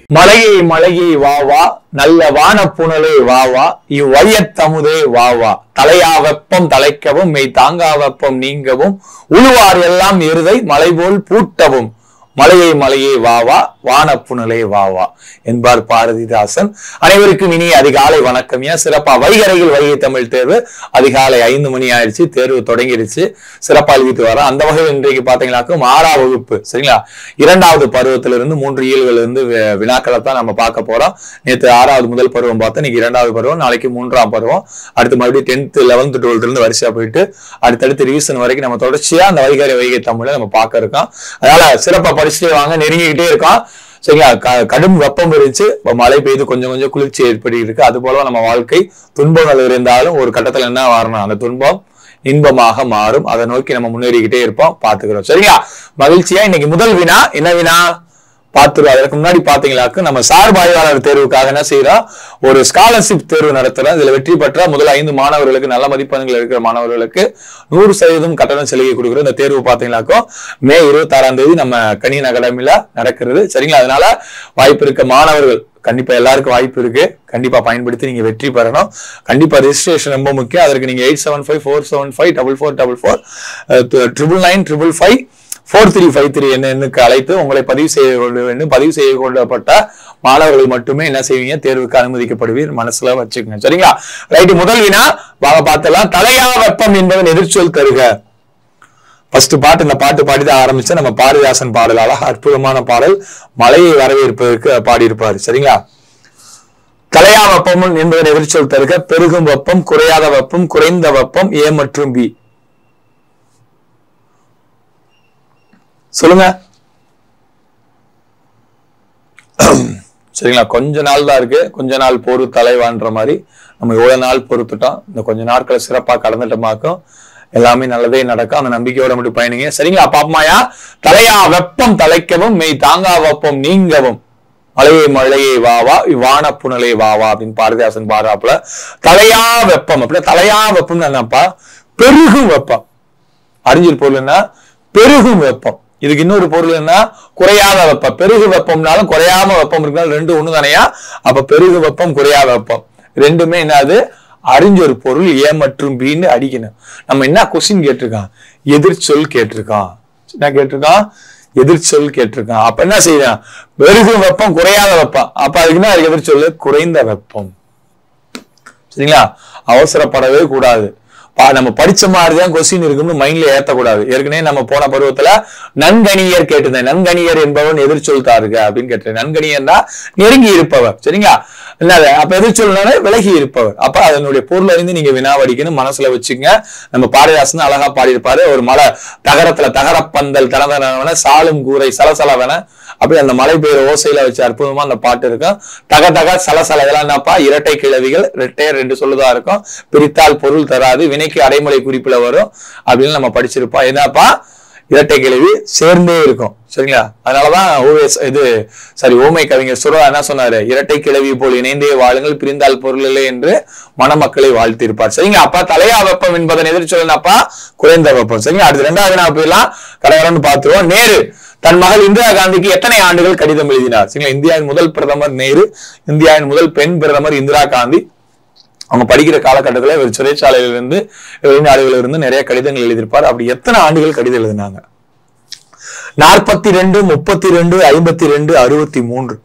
மலையை மலையை வா வா நல்ல வானப்புணலே வா வா இவ்வையத்தமுதே வா வா தலையா வெப்பம் தலைக்கவும் மெய் தாங்கா வெப்பம் நீங்கவும் உழுவார் எல்லாம் எருதை மலை போல் பூட்டவும் மலையை மலையே வா வா வானப்புணலே வா வா என்பார் பாரதிதாசன் அனைவருக்கும் இனி அதிகாலை வணக்கம் ஏன் சிறப்பா வைகரையில் வைகை தமிழ் தேர்வு அதிகாலை ஐந்து மணி ஆயிடுச்சு தேர்வு தொடங்கிடுச்சு சிறப்பா எழுதிட்டு வர அந்த வகையில் இன்றைக்கு பாத்தீங்கன்னாக்கும் ஆறாம் வகுப்பு சரிங்களா இரண்டாவது பருவத்திலிருந்து மூன்று இயல்கள் இருந்து வி- வினாக்களை தான் நம்ம பார்க்க போறோம் நேற்று ஆறாவது முதல் பருவம் பார்த்தோம் இன்னைக்கு இரண்டாவது பருவம் நாளைக்கு மூன்றாம் பருவம் அடுத்து மறுபடியும் டென்த் லெவன்த் டுவெல்த்ல இருந்து வரிசையா போயிட்டு அடுத்தடுத்து ரிவிஷன் வரைக்கும் நம்ம தொடர்ச்சியா அந்த வைகரை வைகை தமிழை நம்ம பார்க்க இருக்கோம் அதனால சிறப்பா படிச்சுட்டே வாங்க நெருங்கிக்கிட்டே இருக்கோம் சரிங்களா க- கடும் வெப்பம் இருந்துச்சு இப்ப மழை பெய்து கொஞ்சம் கொஞ்சம் குளிர்ச்சி ஏற்பட்டு இருக்கு அது போல நம்ம வாழ்க்கை துன்பங்கள் இருந்தாலும் ஒரு கட்டத்துல என்ன வரணும் அந்த துன்பம் இன்பமாக மாறும் அதை நோக்கி நம்ம முன்னேறிக்கிட்டே இருப்போம் பாத்துக்கிறோம் சரிங்களா மகிழ்ச்சியா இன்னைக்கு முதல் வினா என்ன வினா பார்த்துருவோம் அதற்கு முன்னாடி பாத்தீங்களாக்கு நம்ம சார்பாய்வாளர் தேர்வுக்காக என்ன செய்யறோம் ஒரு ஸ்காலர்ஷிப் தேர்வு நடத்துறோம் இதுல வெற்றி பெற்ற முதல் ஐந்து மாணவர்களுக்கு நல்ல மதிப்பெண்கள் இருக்கிற மாணவர்களுக்கு நூறு சதவீதம் கட்டணம் சலுகை கொடுக்குறோம் இந்த தேர்வு பாத்தீங்களாக்கோ மே இருபத்தாறாம் தேதி நம்ம கணியன் அகாடமில நடக்கிறது சரிங்களா அதனால வாய்ப்பு இருக்க மாணவர்கள் கண்டிப்பா எல்லாருக்கும் வாய்ப்பு இருக்கு கண்டிப்பா பயன்படுத்தி நீங்க வெற்றி பெறணும் கண்டிப்பா ரெஜிஸ்ட்ரேஷன் ரொம்ப முக்கியம் அதற்கு நீங்க eight seven five four seven five double four double four triple nine triple five four three five three என்ன எண்ணுக்கு அழைத்து உங்களை பதிவு செய்ய கொள்ள வேண்டும் பதிவு செய்ய கொள்ளப்பட்ட மாணவர்கள் மட்டுமே என்ன செய்வீங்க தேர்வுக்கு அனுமதிக்கப்படுவீர் மனசுல வச்சுக்கோங்க சரிங்களா ரைட்டு முதல் வினா வாங்க பார்த்தலாம் தலையா வெப்பம் என்பதன் எதிர்ச்சொல் தருக ஃபர்ஸ்ட் பாட்டு இந்த பாட்டு பாடிதான் ஆரம்பிச்ச நம்ம பாரதிதாசன் பாடல் அழகா அற்புதமான பாடல் மலையை வரவேற்பதற்கு பாடியிருப்பாரு சரிங்களா தலையா வெப்பம் என்பதன் எதிர்ச்சொல் தருக பெருகும் வெப்பம் குறையாத வெப்பம் குறைந்த வெப்பம் ஏ மற்றும் பி சொல்லுங்க சரிங்களா கொஞ்ச நாள் தான் இருக்கு கொஞ்ச நாள் பொறு தலைவான்ற மாதிரி நம்ம எவ்வளவு நாள் பொறுத்துட்டோம் இந்த கொஞ்ச நாட்களை சிறப்பா கடந்துட்டோமாக்கும் எல்லாமே நல்லதே நடக்கும் அந்த நம்பிக்கையோட மட்டும் பயணிங்க சரிங்களா பாப்பமாயா தலையா வெப்பம் தலைக்கவும் மெய் தாங்கா வெப்பம் நீங்கவும் மலையை மழையை வா வா வான புனலை வா வா அப்படின்னு பாரதிதாசன் பாடுறாப்புல தலையா வெப்பம் அப்படின்னா தலையா வெப்பம்னு என்னப்பா பெருகும் வெப்பம் அறிஞர் பொருள் என்ன பெருகும் வெப்பம் இதுக்கு இன்னொரு பொருள் என்ன குறையாத வெப்பம் பெருகு வெப்பம்னாலும் குறையாம வெப்பம் இருந்தாலும் ரெண்டு ஒண்ணு தானையா அப்ப பெருகு வெப்பம் குறையாத வெப்பம் ரெண்டுமே என்னது அறிஞ்சொரு பொருள் ஏ மற்றும் பின்னு அடிக்கணும் நம்ம என்ன கொஸ்டின் கேட்டிருக்கான் எதிர்ச்சொல் கேட்டிருக்கான் என்ன கேட்டிருக்கான் எதிர்ச்சொல் கேட்டிருக்கான் அப்ப என்ன செய்யறான் பெருகும் வெப்பம் குறையாத வெப்பம் அப்ப அதுக்கு என்ன அதுக்கு எதிர்ச்சொல் குறைந்த வெப்பம் சரிங்களா அவசரப்படவே கூடாது பா நம்ம படிச்ச மாதிரி தான் கொஸ்டின் இருக்குன்னு மைண்ட்ல ஏத்தக்கூடாது ஏற்கனவே நம்ம போன பருவத்துல நன்கணியர் கேட்டிருந்தேன் நன்கணியர் என்பவன் எதிர்ச்சொல் தாருக அப்படின்னு கேட்டேன் நன்கணியர்னா நெருங்கி இருப்பவர் சரிங்களா என்னது அப்ப எதிர்ச்சொல்னால விலகி இருப்பவர் அப்ப அதனுடைய பொருள் அறிந்து நீங்க வினாவடிக்கணும் மனசுல வச்சுங்க நம்ம பாரதிதாசன் அழகா பாடியிருப்பாரு ஒரு மலை தகரத்துல தகரப்பந்தல் தனதனவன சாலும் கூரை சலசலவன அப்படி அந்த மலை பெய்யுற ஓசையில வச்சு அற்புதமா அந்த பாட்டு இருக்கும் தக தக சலசல இதெல்லாம் என்னப்பா இரட்டை கிழவிகள் ரெட்டை ரெண்டு சொல்லுதா இருக்கும் பிரித்தால் பொருள் தராது வினைக்கு அடைமொழி குறிப்புல வரும் அப்படின்னு நம்ம படிச்சிருப்போம் என்னப்பா இரட்டை கிழவி சேர்ந்தே இருக்கும் சரிங்களா அதனாலதான் ஓவேஸ் இது சாரி ஓமை கவிஞர் சுரா என்ன சொன்னாரு இரட்டை கிழவி போல் இணைந்தே வாழுங்கள் பிரிந்தால் பொருள் இல்லை என்று மணமக்களை வாழ்த்திருப்பார் சரிங்களா அப்பா தலையா வெப்பம் என்பதன் எதிர்ச்சொல்லுனாப்பா குறைந்த வெப்பம் சரிங்களா அடுத்து ரெண்டாவது நான் போயிடலாம் கடகடன்னு பார்த்துருவோம் நேரு தன் மகள் இந்திரா காந்திக்கு எத்தனை ஆண்டுகள் கடிதம் எழுதினார் சரிங்களா இந்தியாவின் முதல் பிரதமர் நேரு இந்தியாவின் முதல் பெண் பிரதமர் இந்திரா காந்தி அவங்க படிக்கிற காலகட்டத்தில் இவர் சிறைச்சாலையிலிருந்து வெளிநாடுகளில் இருந்து நிறைய கடிதங்கள் எழுதியிருப்பார் அப்படி எத்தனை ஆண்டுகள் கடிதம் எழுதினாங்க நாற்பத்தி ரெண்டு முப்பத்தி ரெண்டு ஐம்பத்தி ரெண்டு அறுபத்தி மூன்று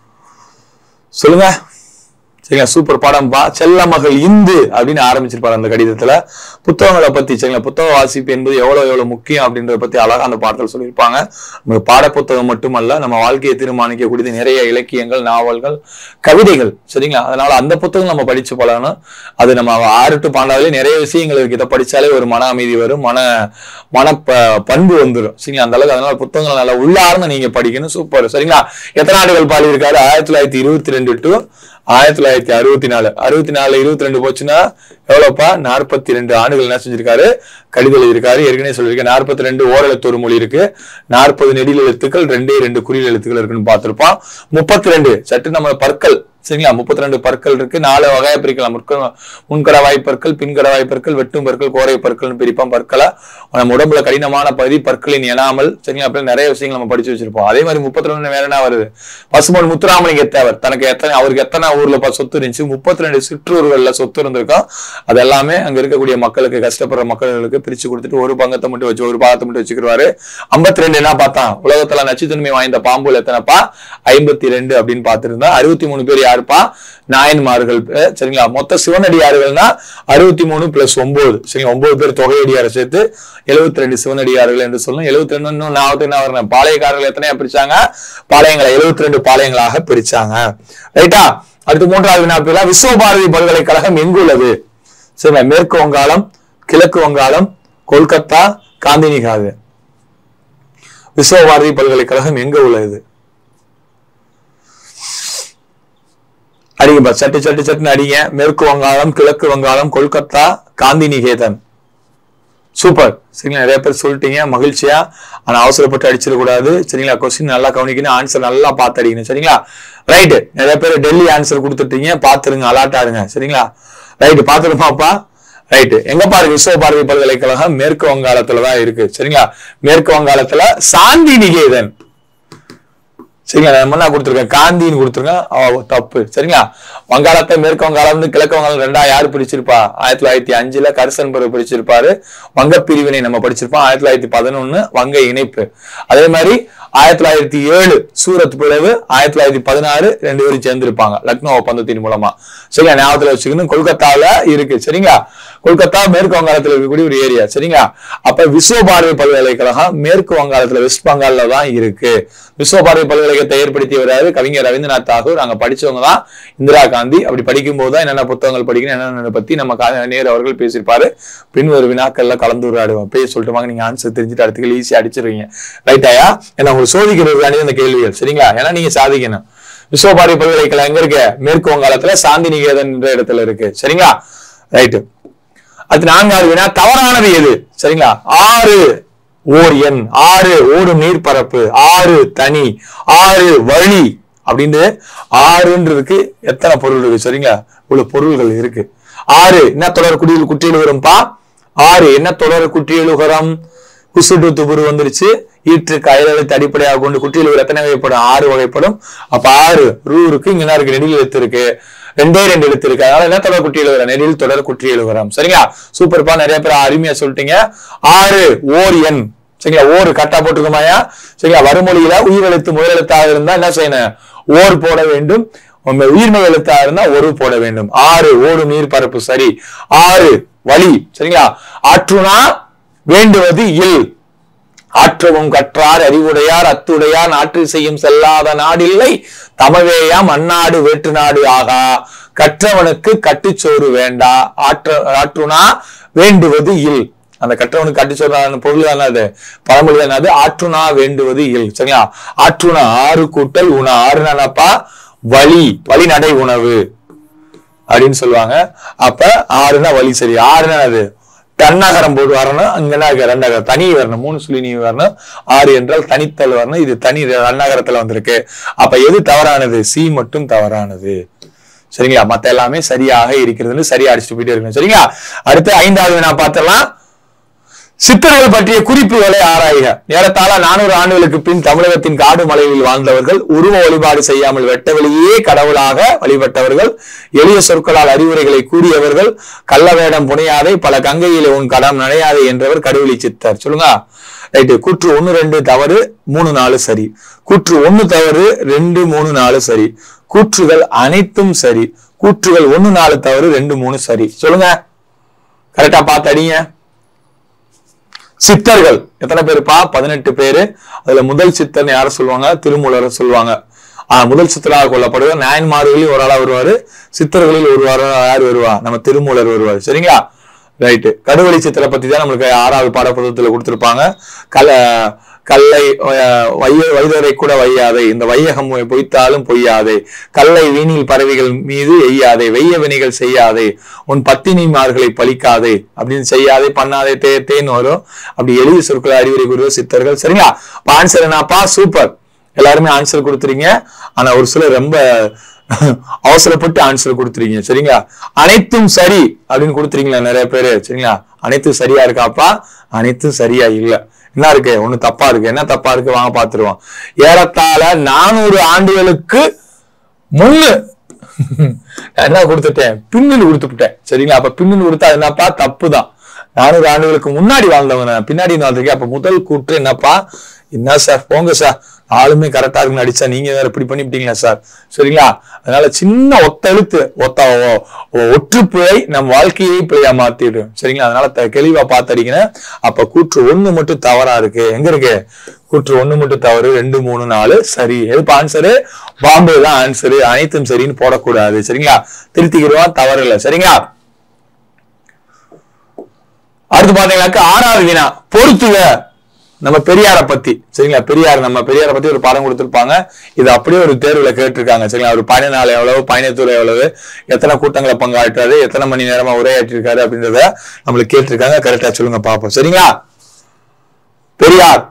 சொல்லுங்க சரிங்களா சூப்பர் படம் பா செல்ல மகள் இந்து அப்படின்னு ஆரம்பிச்சிருப்பாரு அந்த கடிதத்துல புத்தகங்களை பத்தி சரிங்களா புத்தக வாசிப்பு என்பது எவ்வளவு எவ்வளவு முக்கியம் அப்படின்றத பத்தி அழகா அந்த பாடத்தில் சொல்லியிருப்பாங்க நம்ம பாட புத்தகம் மட்டுமல்ல நம்ம வாழ்க்கையை தீர்மானிக்கக்கூடிய நிறைய இலக்கியங்கள் நாவல்கள் கவிதைகள் சரிங்களா அதனால அந்த புத்தகம் நம்ம படிச்சு பழகணும் அது நம்ம ஆறு டு பன்னெண்டாவதுல நிறைய விஷயங்கள் இருக்கு இதை படிச்சாலே ஒரு மன அமைதி வரும் மன மன ப- பண்பு வந்துடும் சரிங்களா அந்த அளவுக்கு அதனால புத்தகங்கள் நல்லா உள்ளார்ந்து நீங்க படிக்கணும் சூப்பர் சரிங்களா எத்தனை ஆண்டுகள் பாடி இருக்காரு ஆயிரத்தி தொள்ளாயிரத்தி இருபத்தி ரெண்டு டு ஆயிரத்தி தொள்ளாயிரத்தி அறுபத்தி நாலு அறுபத்தி நாலு இருபத்தி ரெண்டு போச்சுன்னா எவ்வளவுப்பா நாற்பத்தி ரெண்டு ஆண்டுகள் என்ன செஞ்சிருக்காரு கடிதம் எழுதியிருக்காரு ஏற்கனவே சொல்லியிருக்கேன் நாற்பத்தி ரெண்டு ஓரெழுத்து ஒரு மொழி இருக்கு நாற்பது நெடில் எழுத்துக்கள் ரெண்டே ரெண்டு குறியில் எழுத்துக்கள் இருக்குன்னு பார்த்திருப்போம் முப்பத்தி ரெண்டு சற்று நம்ம பற்கள் சரிங்களா முப்பத்தி ரெண்டு பற்கள் இருக்கு நாலு வகையா பிரிக்கலாம் முற்க முன்கடவாய் பற்கள் பின்கடவாய் பற்கள் வெட்டும் பற்கள் கோரை பற்கள்னு பிரிப்போம் பற்களை நம்ம உடம்புல கடினமான பகுதி பற்களின் எனாமல் சரிங்களா அப்படி நிறைய விஷயங்கள் நம்ம படிச்சு வச்சிருப்போம் அதே மாதிரி முப்பத்தி ரெண்டு வேற என்ன வருது பசுமன் முத்துராமலிங்க தேவர் தனக்கு எத்தனை அவருக்கு எத்தனை ஊர்ல ப- சொத்து இருந்துச்சு முப்பத்தி ரெண்டு சிற்றூர்கள்ல சொத்து இருந்திருக்கும் அது எல்லாமே அங்க இருக்கக்கூடிய மக்களுக்கு கஷ்டப்படுற மக்களுக்கு பிரிச்சு கொடுத்துட்டு ஒரு பங்கத்தை மட்டும் வச்சு ஒரு பாகத்தை மட்டும் வச்சுக்கிடுவாரு ஐம்பத்தி ரெண்டு என்ன பார்த்தான் உலகத்துல நச்சுத்தன்மை வாய்ந்த பாம்புல எத்தனைப்பா ஐம்பத்தி ரெண்டு அப்படின்னு பார்த்திருந்தா அறுபத்தி மூணு பேர் யாருப்பா நாயன்மார்கள் அஹ் சரிங்களா மொத்த சிவனடியார்கள்னா அறுபத்தி மூணு பிளஸ் ஒன்பது சரிங்களா ஒன்பது பேர் தொகையடியாரை சேர்த்து எழுபத்தி ரெண்டு சிவனடியார்கள் என்று சொல்லணும் எழுபத்தி ரெண்டு இன்னும் நான் என்ன வரணும் பாளையக்காரர்கள் எத்தனையா பிரிச்சாங்க பாளையங்களை எழுபத்தி ரெண்டு பாளையங்களாக பிரிச்சாங்க ரைட்டா அடுத்து மூன்றாவது வினாப்பிலா விஸ்வபாரதி பல்கலைக்கழகம் எங்குள்ளது சரிங்களா மேற்கு வங்காளம் கிழக்கு வங்காளம் கொல்கத்தா காந்தினிகாது விஸ்வபாரதி பல்கலைக்கழகம் எங்க உள்ளது அடிங்கப்பா சட்டு சட்டு சட்டுன்னு அடிங்க மேற்கு வங்காளம் கிழக்கு வங்காளம் கொல்கத்தா காந்தி நிகேதன் சூப்பர் சரிங்களா நிறைய பேர் சொல்லிட்டீங்க மகிழ்ச்சியா ஆனா அவசரப்பட்டு அடிச்சிடக்கூடாது சரிங்களா கொஸ்டின் நல்லா கவனிக்கணும் ஆன்சர் நல்லா பார்த்து அடிக்கணும் சரிங்களா ரைட்டு நிறைய பேர் டெல்லி ஆன்சர் கொடுத்துட்டீங்க பார்த்துருங்க அலாட் ஆடுங்க சரிங்களா ரைட்டு பார்த்துருமாப்பா ரைட்டு எங்க பாருங்க விஸ்வ பாரதி பல்கலைக்கழகம் மேற்கு வங்காளத்துல தான் இருக்கு சரிங்களா மேற்கு வங்காளத்துல சாந்தி நிகேதன் சரிங்களா நான் என்ன கொடுத்துருக்கேன் காந்தின்னு கொடுத்துருக்கேன் அவ தப்பு சரிங்களா வங்காளத்தை மேற்கு வங்காளம் வந்து கிழக்கு வங்காளம் ரெண்டா யாரு பிரிச்சிருப்பா ஆயிரத்தி தொள்ளாயிரத்தி அஞ்சுல கரிசன் பருவ பிரிச்சிருப்பாரு வங்க பிரிவினை நம்ம படிச்சிருப்போம் ஆயிரத்தி தொள்ளாயிரத்தி பதினொன்னு வங்க இணைப்பு அதே மாதிரி ஆயிரத்தி தொள்ளாயிரத்தி ஏழு சூரத் பிளவு ஆயிரத்தி தொள்ளாயிரத்தி பதினாறு ரெண்டு பேரும் சேர்ந்திருப்பாங்க லக்னோ ஒப்பந்தத்தின் மூலமா சரிங்களா ஞாபகத்துல வச்சுக்கணும் கொல்கத்தால இருக்கு சரிங்களா கொல்கத்தா மேற்கு வங்காளத்துல இருக்கக்கூடிய ஒரு ஏரியா சரிங்களா அப்ப விஸ்வ பாரதி பல்கலைக்கழகம் மேற்கு வங்காளத்துல வெஸ்ட் பெங்கால்ல தான் இருக்கு விஸ்வ பாரதி பல்கலைக்கழகத்தை ஏற்படுத்தியவர் யாரு கவிஞர் ரவீந்திரநாத் தாகூர் அங்க படிச்சவங்க தான் இந்திரா காந்தி அப்படி படிக்கும் போது தான் என்னென்ன புத்தகங்கள் படிக்கணும் என்னென்ன பத்தி நம்ம கா- நேரு அவர்கள் பேசியிருப்பாரு பின் ஒரு வினாக்கள்ல கலந்துரையாடுவோம் பேர் சொல்லிட்டு வாங்க நீங்க ஆன்சர் தெரிஞ்சுட்டு அடுத்துக்கு ஈஸியா அடிச்சிருவீங்க ரைட்டாயா ஏன்னா உங்களுக்கு சோதிக்கிறதுக்காண்டி இந்த கேள்விகள் சரிங்களா ஏன்னா நீங்க சாதிக்கணும் விஸ்வபாரதி பல்கலைக்கழகம் எங்க இருக்கு மேற்கு வங்காளத்துல சாந்தி நிகேதன் என்ற இடத்துல இருக்கு சரிங்களா ரைட்டு அடுத்து நான்காவது வினா தவறானது எது சரிங்களா ஆறு ஓர் எண் ஆறு ஓடும் நீர்ப்பரப்பு ஆறு தனி ஆறு வழி அப்படின்னு ஆறுன்றதுக்கு எத்தனை பொருள் இருக்கு சரிங்களா இவ்வளவு பொருள்கள் இருக்கு ஆறு என்ன தொடர் குடியில் குற்றியலுகரம்பா ஆறு என்ன தொடர் குற்றியலுகரம் குசுட்டு துபுரு வந்துருச்சு ஈற்று கயலத்தை அடிப்படையாக கொண்டு குற்றியலுகர் எத்தனை வகைப்படும் ஆறு வகைப்படும் அப்ப ஆறு ரூ இருக்கு இங்க என்ன இருக்கு நெடில் எழுத்து இருக்கு ரெண்டே ரெண்டு எழுத்து இருக்கு அதனால என்ன தொடர் குற்றி எழுதுறோம் நெடில் தொடர் குற்றி எழுதுறோம் சரிங்களா சூப்பர்ப்பா நிறைய பேர் அருமையா சொல்லிட்டீங்க ஆறு ஓர் எண் சரிங்களா ஓர் கட்டா போட்டுக்கோமாயா சரிங்களா வறுமொழியில உயிரெழுத்து முதலெழுத்தாக இருந்தா என்ன செய்யணும் ஓர் போட வேண்டும் உங்க உயிர்மை எழுத்தா இருந்தா ஒரு போட வேண்டும் ஆறு ஓடும் நீர் பரப்பு சரி ஆறு வழி சரிங்களா ஆற்றுனா வேண்டுவது இல் ஆற்றவும் கற்றார் அறிவுடையார் அத்துடையார் நாட்டில் செய்யும் செல்லாத நாடில்லை தமவேயாம் அந்நாடு வேற்று நாடு ஆகா கற்றவனுக்கு கட்டுச்சோறு வேண்டா ஆற்ற ஆற்றுனா வேண்டுவது இல் அந்த கற்றவனுக்கு கட்டுச்சோறு பொருள் தானே அது பழமொழி தானே அது ஆற்றுனா வேண்டுவது இல் சரிங்களா ஆற்றுனா ஆறு கூட்டல் உணா ஆறு நானப்பா வழி வழிநடை உணவு அப்படின்னு சொல்லுவாங்க அப்ப ஆறுனா வழி சரி ஆறுனா அது தன்னகரம் போட்டு வரணும் அங்க என்ன இருக்கு ரெண்டகரம் தனி வரணும் மூணு சொல்லி நீ வரணும் ஆறு என்றால் தனித்தல் வரணும் இது தனி ரன்னகரத்துல வந்திருக்கு அப்ப எது தவறானது சி மட்டும் தவறானது சரிங்களா மத்த எல்லாமே சரியாக இருக்கிறதுன்னு சரியா அடிச்சுட்டு போயிட்டே இருக்கணும் சரிங்களா அடுத்து ஐந்தாவது நான் பார்த்தலாம் சித்தர்கள் பற்றிய குறிப்புகளை ஆராய்க ஏறத்தாழ நானூறு ஆண்டுகளுக்கு பின் தமிழகத்தின் காடு மலையில் வாழ்ந்தவர்கள் உருவ வழிபாடு செய்யாமல் வெட்டவெளியே கடவுளாக வழிபட்டவர்கள் எளிய சொற்களால் அறிவுரைகளை கூறியவர்கள் கள்ள வேடம் புனையாதே பல கங்கையிலே உன் கடம் நனையாதே என்றவர் கடவுளி சித்தர் சொல்லுங்க ரைட்டு கூற்று ஒண்ணு ரெண்டு தவறு மூணு நாலு சரி கூற்று ஒண்ணு தவறு ரெண்டு மூணு நாலு சரி கூற்றுகள் அனைத்தும் சரி கூற்றுகள் ஒண்ணு நாலு தவறு ரெண்டு மூணு சரி சொல்லுங்க கரெக்டா பார்த்து அடிங்க சித்தர்கள் எத்தனை பேருப்பா பதினெட்டு பேரு அதுல முதல் சித்தர்னு யார சொல்லுவாங்க திருமூலரை சொல்லுவாங்க ஆஹ் முதல் சித்தராக கொல்லப்படுவார் நாயன்மார்களில் ஒரு ஆளா வருவாரு சித்தர்களில் ஒரு வாரம் யார் வருவா நம்ம திருமூலர் வருவார் சரிங்களா ரைட்டு கடுவழி சித்தரை பத்தி தான் நம்மளுக்கு ஆறாவது பாடப்புத்தகத்துல கொடுத்திருப்பாங்க கல கல்லை அஹ், வைய வைதரை கூட வையாதே இந்த வையகம் பொய்த்தாலும் பொய்யாதே கல்லை வீணில் பறவைகள் மீது எய்யாதே வெய்ய வினைகள் செய்யாதே உன் பத்தினிமார்களை பழிக்காதே அப்படின்னு செய்யாதே பண்ணாதே தே தேன்னு வரும் அப்படி எளிய சொற்களை அறிவுரை கூறுவது சித்தர்கள் சரிங்களா ஆன்சர் என்னப்பா சூப்பர் எல்லாருமே ஆன்சர் கொடுத்துறீங்க ஆனா ஒரு சிலர் ரொம்ப அவசரப்பட்டு ஆன்சர் கொடுத்துறீங்க சரிங்களா அனைத்தும் சரி அப்படின்னு கொடுத்துறீங்களா நிறைய பேரு சரிங்களா அனைத்தும் சரியா இருக்காப்பா அனைத்தும் சரியா இல்ல என்ன இருக்கு ஒண்ணு தப்பா இருக்கு என்ன தப்பா இருக்கு வாங்க பாத்துருவோம் ஏறத்தாழ நானூறு ஆண்டுகளுக்கு முன்னு நான் என்ன கொடுத்துட்டேன் பின்னல் கொடுத்துட்டேன் சரிங்களா அப்ப பின்னல் கொடுத்தா அது என்னப்பா தப்பு தான் நானூறு ஆண்டுகளுக்கு முன்னாடி வாழ்ந்தவங்க நான் பின்னாடி வாழ்ந்திருக்கேன் அப்ப முதல் கூற்று என்னப்பா என்ன சார் போங்க சார் ஆளுமே கரெக்டா இருக்குன்னு அடிச்சா நீங்க வேற இப்படி பண்ணிவிட்டீங்களா சார் சரிங்களா அதனால சின்ன ஒத்த எழுத்து ஒத்த ஒ- ஒ- ஒற்றுப்பிழை நம் வாழ்க்கையை பிழையா மாத்திடும் சரிங்களா அதனால த- தெளிவா பார்த்து அப்ப கூற்று ஒண்ணு மட்டும் தவறா இருக்கு எங்க இருக்கு கூற்று ஒண்ணு மட்டும் தவறு ரெண்டு மூணு நாலு சரி எதுப்பா ஆன்சரு பாம்பே தான் ஆன்சரு அனைத்தும் சரின்னு போடக்கூடாது சரிங்களா திருத்திக்கிறோம் தவறு இல்லை சரிங்களா அடுத்து பாத்தீங்கன்னாக்கா ஆறாவது வினா பொறுத்துக நம்ம பெரியாரை பத்தி சரிங்களா பெரியார் நம்ம பெரியாரை பத்தி ஒரு பாடம் கொடுத்திருப்பாங்க இது அப்படியே ஒரு தேர்வுல கேட்டிருக்காங்க சரிங்களா ஒரு பயண நாள் எவ்வளவு பயணத்தூர் எவ்வளவு எத்தனை கூட்டங்களை பங்காற்றாரு எத்தனை மணி நேரமா உரையாற்றிருக்காரு அப்படின்றத நம்மளுக்கு கேட்டிருக்காங்க கரெக்டா சொல்லுங்க பாப்போம் சரிங்களா பெரியார்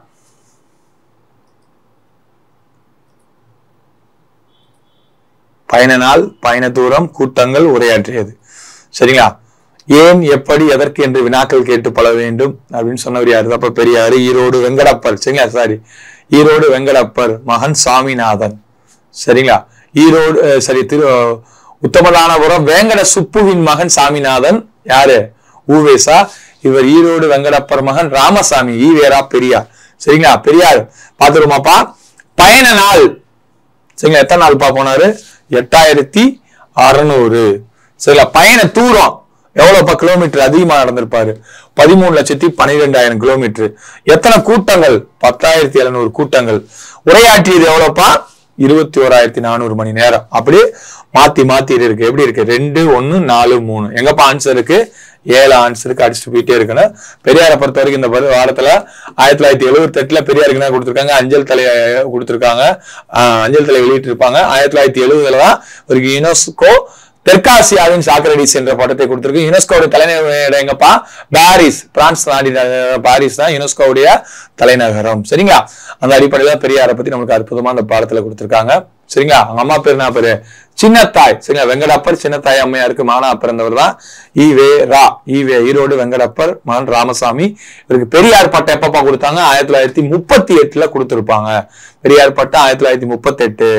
பயண நாள் பயண தூரம் கூட்டங்கள் உரையாற்றியது சரிங்களா ஏன் எப்படி எதற்கு என்று வினாக்கள் கேட்டு பழ வேண்டும் அப்படின்னு சொன்னவர் யாரு அப்ப பெரியாரு ஈரோடு வெங்கடப்பர் சரிங்களா சாரி ஈரோடு வெங்கடப்பர் மகன் சாமிநாதன் சரிங்களா ஈரோடு அஹ், சரி திரு உத்தமதானபுரம் வேங்கட சுப்புவின் மகன் சாமிநாதன் யாரு ஊவேசா இவர் ஈரோடு வெங்கடப்பர் மகன் ராமசாமி ஈவேரா பெரியார் சரிங்களா பெரியார் பாத்துருமாப்பா பயண நாள் சரிங்களா எத்தனை நாள் பா போனாரு எட்டாயிரத்தி அறுநூறு சரிங்களா பயண தூரம் எவ்வளவுப்பா கிலோமீட்டர் அதிகமா நடந்திருப்பாரு பதிமூணு லட்சத்தி பன்னிரெண்டாயிரம் கிலோமீட்டர் எத்தனை கூட்டங்கள் பத்தாயிரத்தி எழுநூறு கூட்டங்கள் உரையாற்றியது எவ்வளவுப்பா இருபத்தி ஓராயிரத்தி நானூறு மணி நேரம் அப்படியே மாத்தி மாத்தி இருக்கு எப்படி இருக்கு ரெண்டு ஒன்னு நாலு மூணு எங்கப்பா ஆன்சர் இருக்கு ஏழு ஆன்சருக்கு அடிச்சுட்டு போயிட்டே இருக்கணும் பெரியாரை பொறுத்த வரைக்கும் இந்த பரு- வாரத்துல ஆயிரத்தி தொள்ளாயிரத்தி எழுபத்தி எட்டுல பெரியாருக்கு என்ன கொடுத்திருக்காங்க அஞ்சல் தலை கொடுத்திருக்காங்க ஆஹ் அஞ்சல் தலை வெளியிட்டு இருப்பாங்க ஆயிரத்தி தொள்ளாயிரத்தி எழுபதுல தான் ஒரு யுனெஸ்கோ தெற்காசியாவின் சாக்ரடிஸ் என்ற பட்டத்தை கொடுத்திருக்கு யுனெஸ்கோட தலைநகரம் எங்கப்பா பாரிஸ் பிரான்ஸ் நாடி பாரிஸ் தான் யுனெஸ்கோவுடைய தலைநகரம் சரிங்களா அந்த அடிப்படையில பெரியாரை பத்தி நமக்கு அற்புதமா அந்த பாடத்துல கொடுத்திருக்காங்க சரிங்களா அவங்க அம்மா பேர் என்ன பேரு சின்னத்தாய் சரிங்களா வெங்கடப்பர் சின்னத்தாய் அம்மையாருக்கு மகனா பிறந்தவர் தான் ஈவே ரா ஈவே ஈரோடு வெங்கடப்பர் மகன் ராமசாமி இவருக்கு பெரியார் பட்டம் எப்பப்பா கொடுத்தாங்க ஆயிரத்தி தொள்ளாயிரத்தி முப்பத்தி எட்டுல கொடுத்திருப்பாங்க பெரியார் பட்டம் ஆயிரத்தி தொள்ளாயிரத்தி முப்பத்தி எட்டு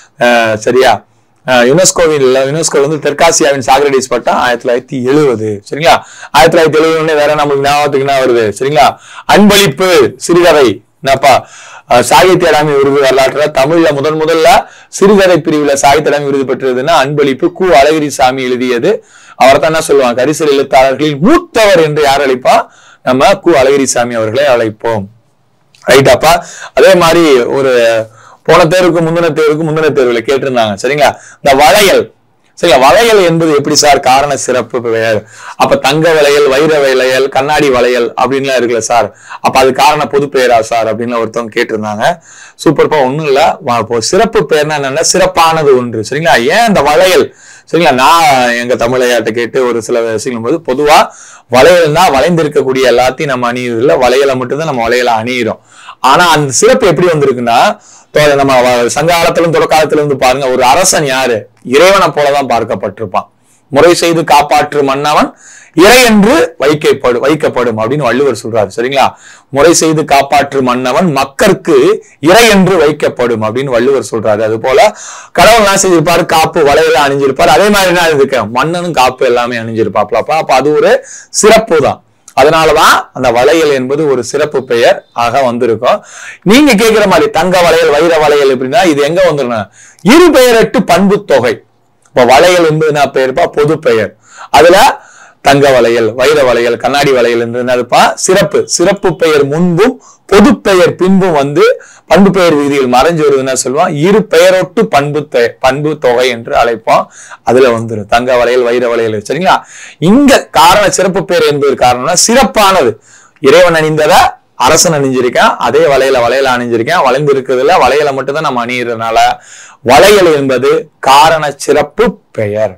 சரியா அஹ் யுனெஸ்கோவில் யுனெஸ்கோ வந்து தெற்காசியாவின் சாக்ரடிஸ் பட்டம் ஆயிரத்தி தொள்ளாயிரத்தி எழுபது சரிங்களா ஆயிரத்தி தொள்ளாயிரத்தி எழுபது வேற நம்மளுக்கு ஞாபகத்துக்கு என்ன வருது சரிங்களா அன்பளிப்பு சிறுகதை என்னப்பா அஹ் சாகித்ய அகாடமி விருது வரலாற்றுல தமிழ்ல முதன் முதல்ல சிறுகதை பிரிவுல சாகித்ய அகாடமி விருது பெற்றதுன்னா அன்பளிப்பு கு அழகிரிசாமி எழுதியது அவர் தான் என்ன சொல்லுவாங்க கரிசல் எழுத்தாளர்களில் மூத்தவர் என்று யார் அழைப்பா நம்ம கு அழகிரிசாமி அவர்களை அழைப்போம் ரைட்டாப்பா அதே மாதிரி ஒரு போன தேர்வுக்கு முந்தின தேர்வுக்கு முந்தின தேர்வுல கேட்டிருந்தாங்க சரிங்களா இந்த வளையல் சரிங்களா வளையல் என்பது எப்படி சார் காரண சிறப்பு பெயர் அப்ப தங்க வளையல் வைர வளையல் கண்ணாடி வளையல் அப்படின்லாம் இருக்குல்ல சார் அப்ப அது காரண பொது பெயரா சார் அப்படின்னு ஒருத்தவங்க கேட்டிருந்தாங்க சூப்பர்ப்பா ஒண்ணும் இல்ல வா- இப்போ சிறப்பு பெயர்னா என்னன்னா சிறப்பானது ஒன்று சரிங்களா ஏன் இந்த வளையல் சரிங்களா நான் எங்க தமிழையாட்ட கேட்டு ஒரு சில விஷயங்கள் போது பொதுவா வளையல்னா வளைந்திருக்கக்கூடிய எல்லாத்தையும் நம்ம அணியுறதுல வளையலை மட்டும்தான் நம்ம வளையலை அணியிறோம் ஆனா அந்த சிறப்பு எப்படி வந்திருக்குன்னா தோ- நம்ம வ- சங்க காலத்திலும் தொடக்காலத்திலும் இருந்து பாருங்க ஒரு அரசன் யாரு இறைவனை போலதான் பார்க்கப்பட்டிருப்பான் முறை செய்து காப்பாற்று மன்னவன் இறை என்று வைக்கப்படும் வைக்கப்படும் அப்படின்னு வள்ளுவர் சொல்றாரு சரிங்களா முறை செய்து காப்பாற்று மன்னவன் மக்களுக்கு இறை என்று வைக்கப்படும் அப்படின்னு வள்ளுவர் சொல்றாரு அது போல கடவுள் என்ன செஞ்சிருப்பாரு காப்பு வளையல அணிஞ்சிருப்பாரு அதே மாதிரி என்ன இருக்கு மன்னனும் காப்பு எல்லாமே அணிஞ்சிருப்பாப்லப்பா அப்ப அது ஒரு சிறப்பு தான் அதனாலதான் அந்த வளையல் என்பது ஒரு சிறப்பு பெயர் ஆக வந்திருக்கும் நீங்க கேக்குற மாதிரி தங்க வளையல் வைர வளையல் எப்படின்னா இது எங்க வந்துடும் இரு பெயரட்டு பண்பு தொகை இப்ப வளையல் என்பது என்ன பெயர்ப்பா பொது பெயர் அதுல தங்க வளையல் வைர வளையல் கண்ணாடி வளையல் என்று என்னதுப்பா சிறப்பு சிறப்பு பெயர் முன்பும் பொது பெயர் பின்பும் வந்து பண்பு பெயர் விதியில் மறைஞ்சு வருது என்ன சொல்லுவோம் இரு பெயரொட்டு பண்பு தொகை பண்பு தொகை என்று அழைப்போம் அதுல வந்துரும் தங்க வளையல் வைர வளையல் சரிங்களா இங்க காரண சிறப்பு பெயர் என்பது காரணம்னா சிறப்பானது இறைவன் அணிந்தத அரசன் அணிஞ்சிருக்கேன் அதே வளையல வளையல அணிஞ்சிருக்கேன் வளைந்து இருக்கிறதுல வளையல மட்டும் தான் நம்ம அணியறதுனால வளையல் என்பது காரண சிறப்பு பெயர்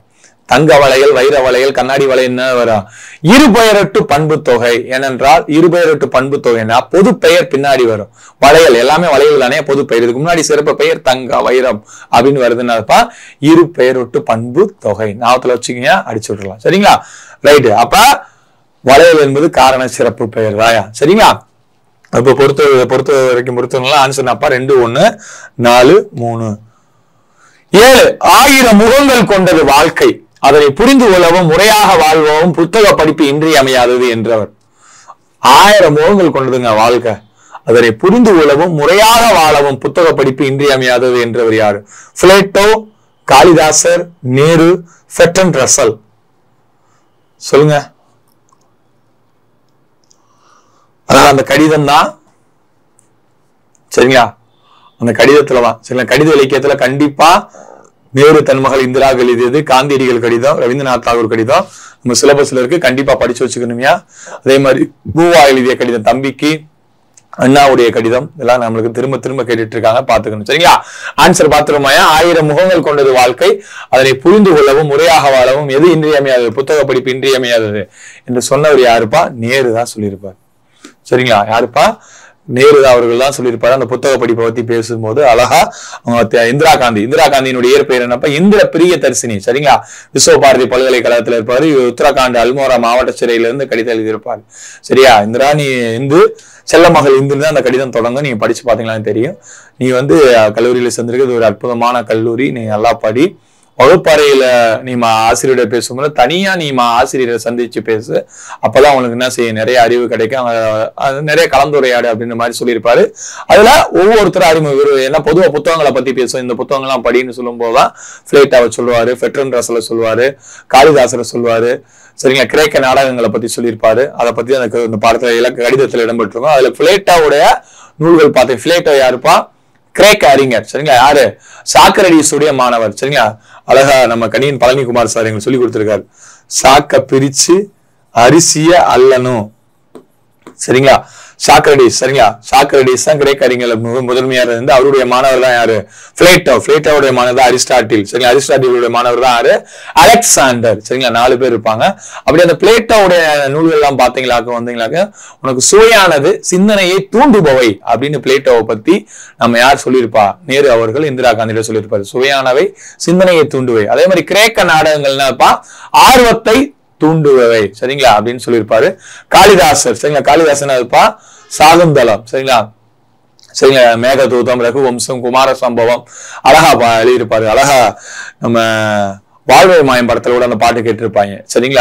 தங்க வளையல் வைர வளையல் கண்ணாடி வளையல் என்ன வரும் இருபெயரொட்டு பண்பு தொகை ஏனென்றால் இருபெயரொட்டு பண்பு தொகைனா பொது பெயர் பின்னாடி வரும் வளையல் எல்லாமே வளையல் தானே பொது பெயர் இதுக்கு முன்னாடி சிறப்பு பெயர் தங்க வைரம் அப்படின்னு வருதுன்னாப்பா இரு பெயரொட்டு பண்பு தொகை ஞாபகத்துல வச்சுக்கீங்க அடிச்சு விட்டுறலாம் சரிங்களா ரைட்டு அப்ப வளையல் என்பது காரண சிறப்பு பெயர் தாயா சரிங்களா இப்ப பொறுத்த பொறுத்த வரைக்கும் பொறுத்தவங்களாம் ஆன்சர் அப்பா ரெண்டு ஒண்ணு நாலு மூணு ஏழு ஆயிரம் முகங்கள் கொண்டது வாழ்க்கை அதனை புரிந்து கொள்ளவும் முறையாக வாழ்வவும் புத்தக படிப்பு இன்றியமையாதது என்றவர் ஆயிரம் முகங்கள் கொண்டதுங்க வாழ்க்கை அதனை புரிந்து கொள்ளவும் முறையாக வாழவும் புத்தக படிப்பு இன்றியமையாதது என்றவர் யாரு Plato Kalidasar Nehru Bertrand Russell சொல்லுங்க அதான் அந்த கடிதம் தான் சரிங்களா அந்த கடிதத்துல தான் சரிங்களா கடித இலக்கியத்துல கண்டிப்பா நேரு தன் மகள் இந்திரா எழுதியது காந்தியடிகள் கடிதம் ரவீந்திரநாத் தாகூர் கடிதம் நம்ம சிலபஸ்ல இருக்கு கண்டிப்பா படிச்சு வச்சுக்கணுமியா அதே மாதிரி பூவா எழுதிய கடிதம் தம்பிக்கு அண்ணாவுடைய கடிதம் இதெல்லாம் நம்மளுக்கு திரும்ப திரும்ப கேட்டுட்டு இருக்காங்க பாத்துக்கணும் சரிங்களா ஆன்சர் பாத்துருமாயா ஆயிரம் முகங்கள் கொண்டது வாழ்க்கை அதனை புரிந்து கொள்ளவும் முறையாக வாழவும் எது இன்றியமையாதது புத்தக படிப்பு இன்றியமையாதது என்று சொன்னவர் யாருப்பா நேரு தான் சொல்லியிருப்பார் சரிங்களா யாருப்பா நேரு அவர்கள் தான் சொல்லியிருப்பாரு அந்த புத்தக படிப்பை பத்தி பேசும்போது அழகா அவங்க த- இந்திரா காந்தி இந்திரா காந்தியினுடைய இயற்பெயர் என்னப்பா இந்திர பிரிய தரிசினி சரிங்களா விஸ்வபாரதி பல்கலைக்கழகத்துல இருப்பாரு இவர் உத்தரகாண்ட் அல்மோரா மாவட்ட சிறையில இருந்து கடிதம் எழுதியிருப்பாரு சரியா இந்திரா நீ இந்து செல்ல மகள் இந்து தான் அந்த கடிதம் தொடங்க நீங்க படிச்சு பாத்தீங்களான்னு தெரியும் நீ வந்து அஹ், கல்லூரியில சேர்ந்திருக்கிறது ஒரு அற்புதமான கல்லூரி நீ நல்லா படி வகுப்பறையில நீ மா ஆசிரியரோட பேசும்போது தனியா நீ மா ஆசிரியரை சந்திச்சு பேசு அப்பதான் உனக்கு என்ன செய்யும் நிறைய அறிவு கிடைக்கும் அங்க- அது நிறைய கலந்துரையாடு அப்படின்ற மாதிரி சொல்லியிருப்பாரு அதுல ஒவ்வொருத்தரும் அறிமுக இவரு என்ன பொதுவா புத்தகங்களை பத்தி பேசும் இந்த புத்தகங்கள்லாம் படின்னு சொல்லும் போதுதான் பிளேட்டாவை சொல்லுவாரு ஃபெட்ரன் ரசலை சொல்லுவாரு காளிதாசரை சொல்லுவாரு சரிங்களா கிரேக்க நாடகங்களை பத்தி சொல்லியிருப்பாரு அதை பத்தி அந்த க- இந்த பாடத்துல இலக்க கடிதத்துல இடம்பெற்றிருக்கும் அதுல பிளேட்டாவுடைய நூல்கள் பார்த்தேன் பிளேட்டோ யாருப்பா கிரேக்க அறிஞர் சரிங்களா யாரு சாக்கரடிஸுடைய மாணவர் சரிங்களா அழகா நம்ம கணியன் பழனிக்குமார் சார் எங்களுக்கு சொல்லி கொடுத்திருக்காரு சாக்க பிரிச்சு அரிசிய அல்லணும் சரிங்களா சாக்ரடிஸ் சரிங்களா சாக்ரடிஸ் தான் கிரேக்க அறிஞர் மிக முதன்மையா இருந்து அவருடைய மாணவர் தான் யாரு பிளேட்டோ பிளேட்டோவுடைய மாணவர் தான் அரிஸ்டாட்டில் சரிங்களா அரிஸ்டாட்டிலுடைய மாணவர் தான் யாரு அலெக்சாண்டர் சரிங்களா நாலு பேர் இருப்பாங்க அப்படி அந்த பிளேட்டோவுடைய நூல்கள் எல்லாம் பாத்தீங்களாக்க வந்தீங்களாக்க உனக்கு சுவையானது சிந்தனையை தூண்டுபவை அப்படின்னு பிளேட்டோவை பத்தி நம்ம யார் சொல்லியிருப்பா நேரு அவர்கள் இந்திரா காந்தியிட சொல்லியிருப்பாரு சுவையானவை சிந்தனையை தூண்டுவை அதே மாதிரி கிரேக்க நாடகங்கள்னாப்பா ஆர்வத்தை தூண்டுபவை சரிங்களா அப்படின்னு சொல்லியிருப்பாரு காளிதாசர் சரிங்களா காளிதாசன் அதுப்பா சாகுந்தலம் சரிங்களா சரிங்களா மேகதூதம் ரகுவம்சம் குமார சம்பவம் அழகா பா- எழுதியிருப்பாரு அழகா நம்ம வாழ்வை மாயம் படத்துல கூட அந்த பாட்டு கேட்டிருப்பாங்க சரிங்களா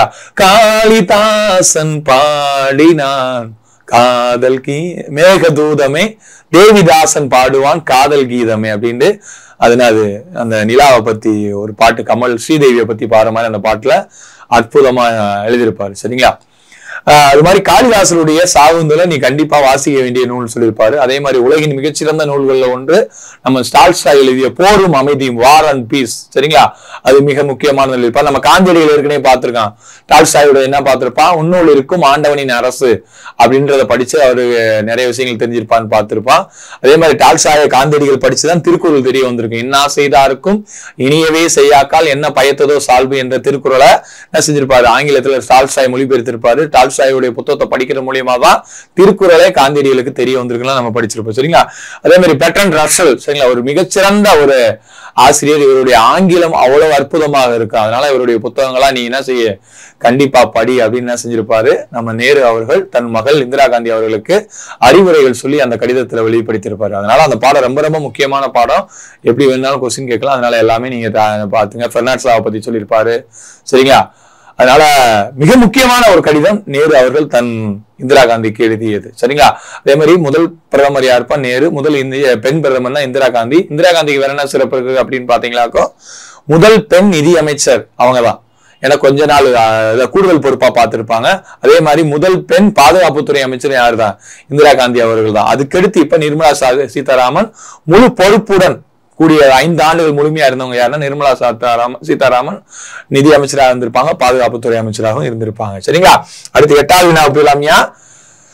காளிதாசன் பாடினான் காதல் கீ மேகதூதமே தேவிதாசன் பாடுவான் காதல் கீதமே அப்படின்ட்டு அதுனா அது அந்த நிலாவை பத்தி ஒரு பாட்டு கமல் ஸ்ரீதேவியை பத்தி பாடுற மாதிரி அந்த பாட்டுல அற்புதமா எழுதியிருப்பாரு சரிங்களா ஆஹ் அது மாதிரி காளிதாசருடைய சாகுந்தல நீ கண்டிப்பா வாசிக்க வேண்டிய நூல் சொல்லியிருப்பாரு அதே மாதிரி உலகின் மிகச்சிறந்த நூல்கள்ல ஒன்று நம்ம ஸ்டால்ஸ்டா எழுதிய போரும் அமைதியும் வார் அண்ட் பீஸ் சரிங்களா அது மிக முக்கியமான எழுதியிருப்பார் நம்ம காந்தியடிகள் ஏற்கனவே பார்த்திருக்கான் டால்ஸ்டாயோட என்ன பார்த்திருப்பான் உன்னோடு இருக்கும் ஆண்டவனின் அரசு அப்படின்றத படிச்சு அவரு நிறைய விஷயங்கள் தெரிஞ்சிருப்பான்னு பார்த்திருப்பான் அதே மாதிரி டால்ஸ்டாய காந்தியடிகள் படிச்சுதான் திருக்குறள் தெரிய வந்திருக்கு இன்னா செய்தாருக்கும் இனியவே செய்யாக்கால் என்ன பயத்ததோ சால்பு என்ற திருக்குறளை என்ன செஞ்சிருப்பாரு ஆங்கிலத்துல டால்ஸ்டாய் மொழிபெயர்த்திருப்பாரு டால்ஸ்டாயுடைய புத்தகத்தை படிக்கிற மூலியமா தான் திருக்குறளே காந்தியடிகளுக்கு தெரிய வந்திருக்குலாம் நம்ம படிச்சிருப்போம் சரிங்களா அதே மாதிரி பெட்ரன் ரசல் சரிங்களா ஒரு மிகச்சிறந்த ஒரு ஆசிரியர் இவருடைய ஆங்கிலம் அவ்வளவு அற்புதமாக இருக்கும் அதனால இவருடைய புத்தகங்களா நீ என்ன செய்ய கண்டிப்பா படி அப்படின்னு என்ன செஞ்சிருப்பாரு நம்ம நேரு அவர்கள் தன் மகள் இந்திரா காந்தி அவர்களுக்கு அறிவுரைகள் சொல்லி அந்த கடிதத்துல வெளிப்படுத்தியிருப்பாரு அதனால அந்த பாடம் ரொம்ப ரொம்ப முக்கியமான பாடம் எப்படி வேணாலும் கொஸ்டின் கேட்கலாம் அதனால எல்லாமே நீங்க தா- பாத்துங்க பெர்னாட்ஸாவை பத்தி சொல்லியிருப்பாரு சரிங்களா அதனால மிக முக்கியமான ஒரு கடிதம் நேரு அவர்கள் தன் இந்திரா காந்திக்கு எழுதியது சரிங்களா அதே மாதிரி முதல் பிரதமர் யாருப்பா நேரு முதல் இந்திய பெண் பிரதமர் தான் இந்திரா காந்தி இந்திரா காந்திக்கு வேற என்ன சிறப்பு இருக்கு அப்படின்னு பாத்தீங்களாக்கோ முதல் பெண் நிதி அமைச்சர் அவங்கதான் ஏன்னா கொஞ்ச நாள் அஹ், இத கூடுதல் பொறுப்பா பார்த்திருப்பாங்க அதே மாதிரி முதல் பெண் பாதுகாப்புத்துறை அமைச்சர் யார் தான் இந்திரா காந்தி அவர்கள் தான் அதுக்கடுத்து இப்ப நிர்மலா சா- சீதாராமன் முழு பொறுப்புடன் கூடிய ஐந்து ஆண்டுகள் முழுமையா இருந்தவங்க யாருன்னா நிர்மலா சீதாராமன் சீதாராமன் நிதி அமைச்சராக இருந்திருப்பாங்க பாதுகாப்புத்துறை அமைச்சராகவும் இருந்திருப்பாங்க சரிங்களா அடுத்து எட்டாவது வினா போயிடலாமியா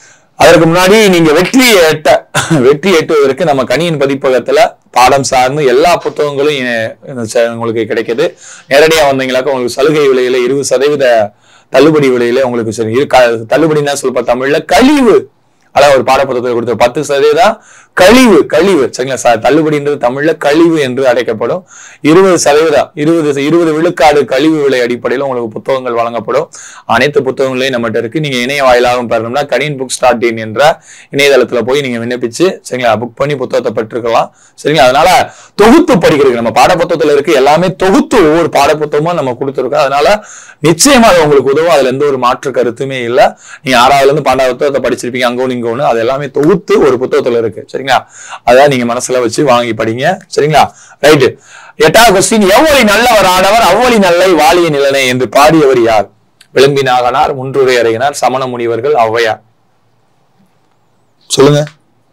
அதற்கு முன்னாடி நீங்க வெற்றி எட்ட வெற்றி எட்டுவதற்கு நம்ம கணியின் பதிப்பகத்துல பாடம் சார்ந்து எல்லா புத்தகங்களும் இ- ச- உங்களுக்கு கிடைக்குது நேரடியா வந்தீங்களாக்க உங்களுக்கு சலுகை விலையில இருபது சதவீத தள்ளுபடி விலையில உங்களுக்கு சரி இரு- க- தள்ளுபடின்னா சொல்லுப்பா தமிழ்ல கழிவு அதான் ஒரு பாடப்புத்தகத்தில் கொடுத்த பத்து சதவீதம் கழிவு கழிவு சரிங்களா ச- தள்ளுபடின்றது தமிழ்ல கழிவு என்று அழைக்கப்படும் இருபது சதவீதம் இருபது இருபது விழுக்காடு கழிவு விலை அடிப்படையில் உங்களுக்கு புத்தகங்கள் வழங்கப்படும் அனைத்து புத்தகங்களையும் நம்மகிட்ட இருக்கு நீங்க இணைய வாயிலாகவும் பெறணும்னா கணின் புக் டாட் இன் என்ற இணையதளத்துல போய் நீங்க விண்ணப்பிச்சு சரிங்களா புக் பண்ணி புத்தகத்தை பெற்றுக்கலாம் சரிங்களா அதனால தொகுத்து படிக்கிறது நம்ம பாடப்புத்தகத்துல இருக்கு எல்லாமே தொகுத்து ஒவ்வொரு பாடப்புத்தகமும் நம்ம கொடுத்துருக்கோம் அதனால நிச்சயமா அது உங்களுக்கு உதவும் அதுல எந்த ஒரு மாற்று கருத்துமே இல்ல நீங்க ஆறாவதுல இருந்து பன்னெண்டாவது புத்தகத்தை படிச்சிருப்பீங்க அங்க ஒண்ணு இங்க ஒண்ணு அது எல்லாமே தொகுத்து ஒரு புத்தகத்துல இருக்கு சரிங்களா அதான் நீங்க மனசுல வச்சு வாங்கி படிங்க சரிங்களா ரைட்டு எட்டாவது கொஸ்டின் எவ்வளி நல்லவர் ஆனவர் அவ்வளி நல்லை வாலிய நிலனே என்று பாடியவர் யார் விளம்பினாகனார் முன்றுரை அறையினார் சமண முனிவர்கள் ஔவையார் சொல்லுங்க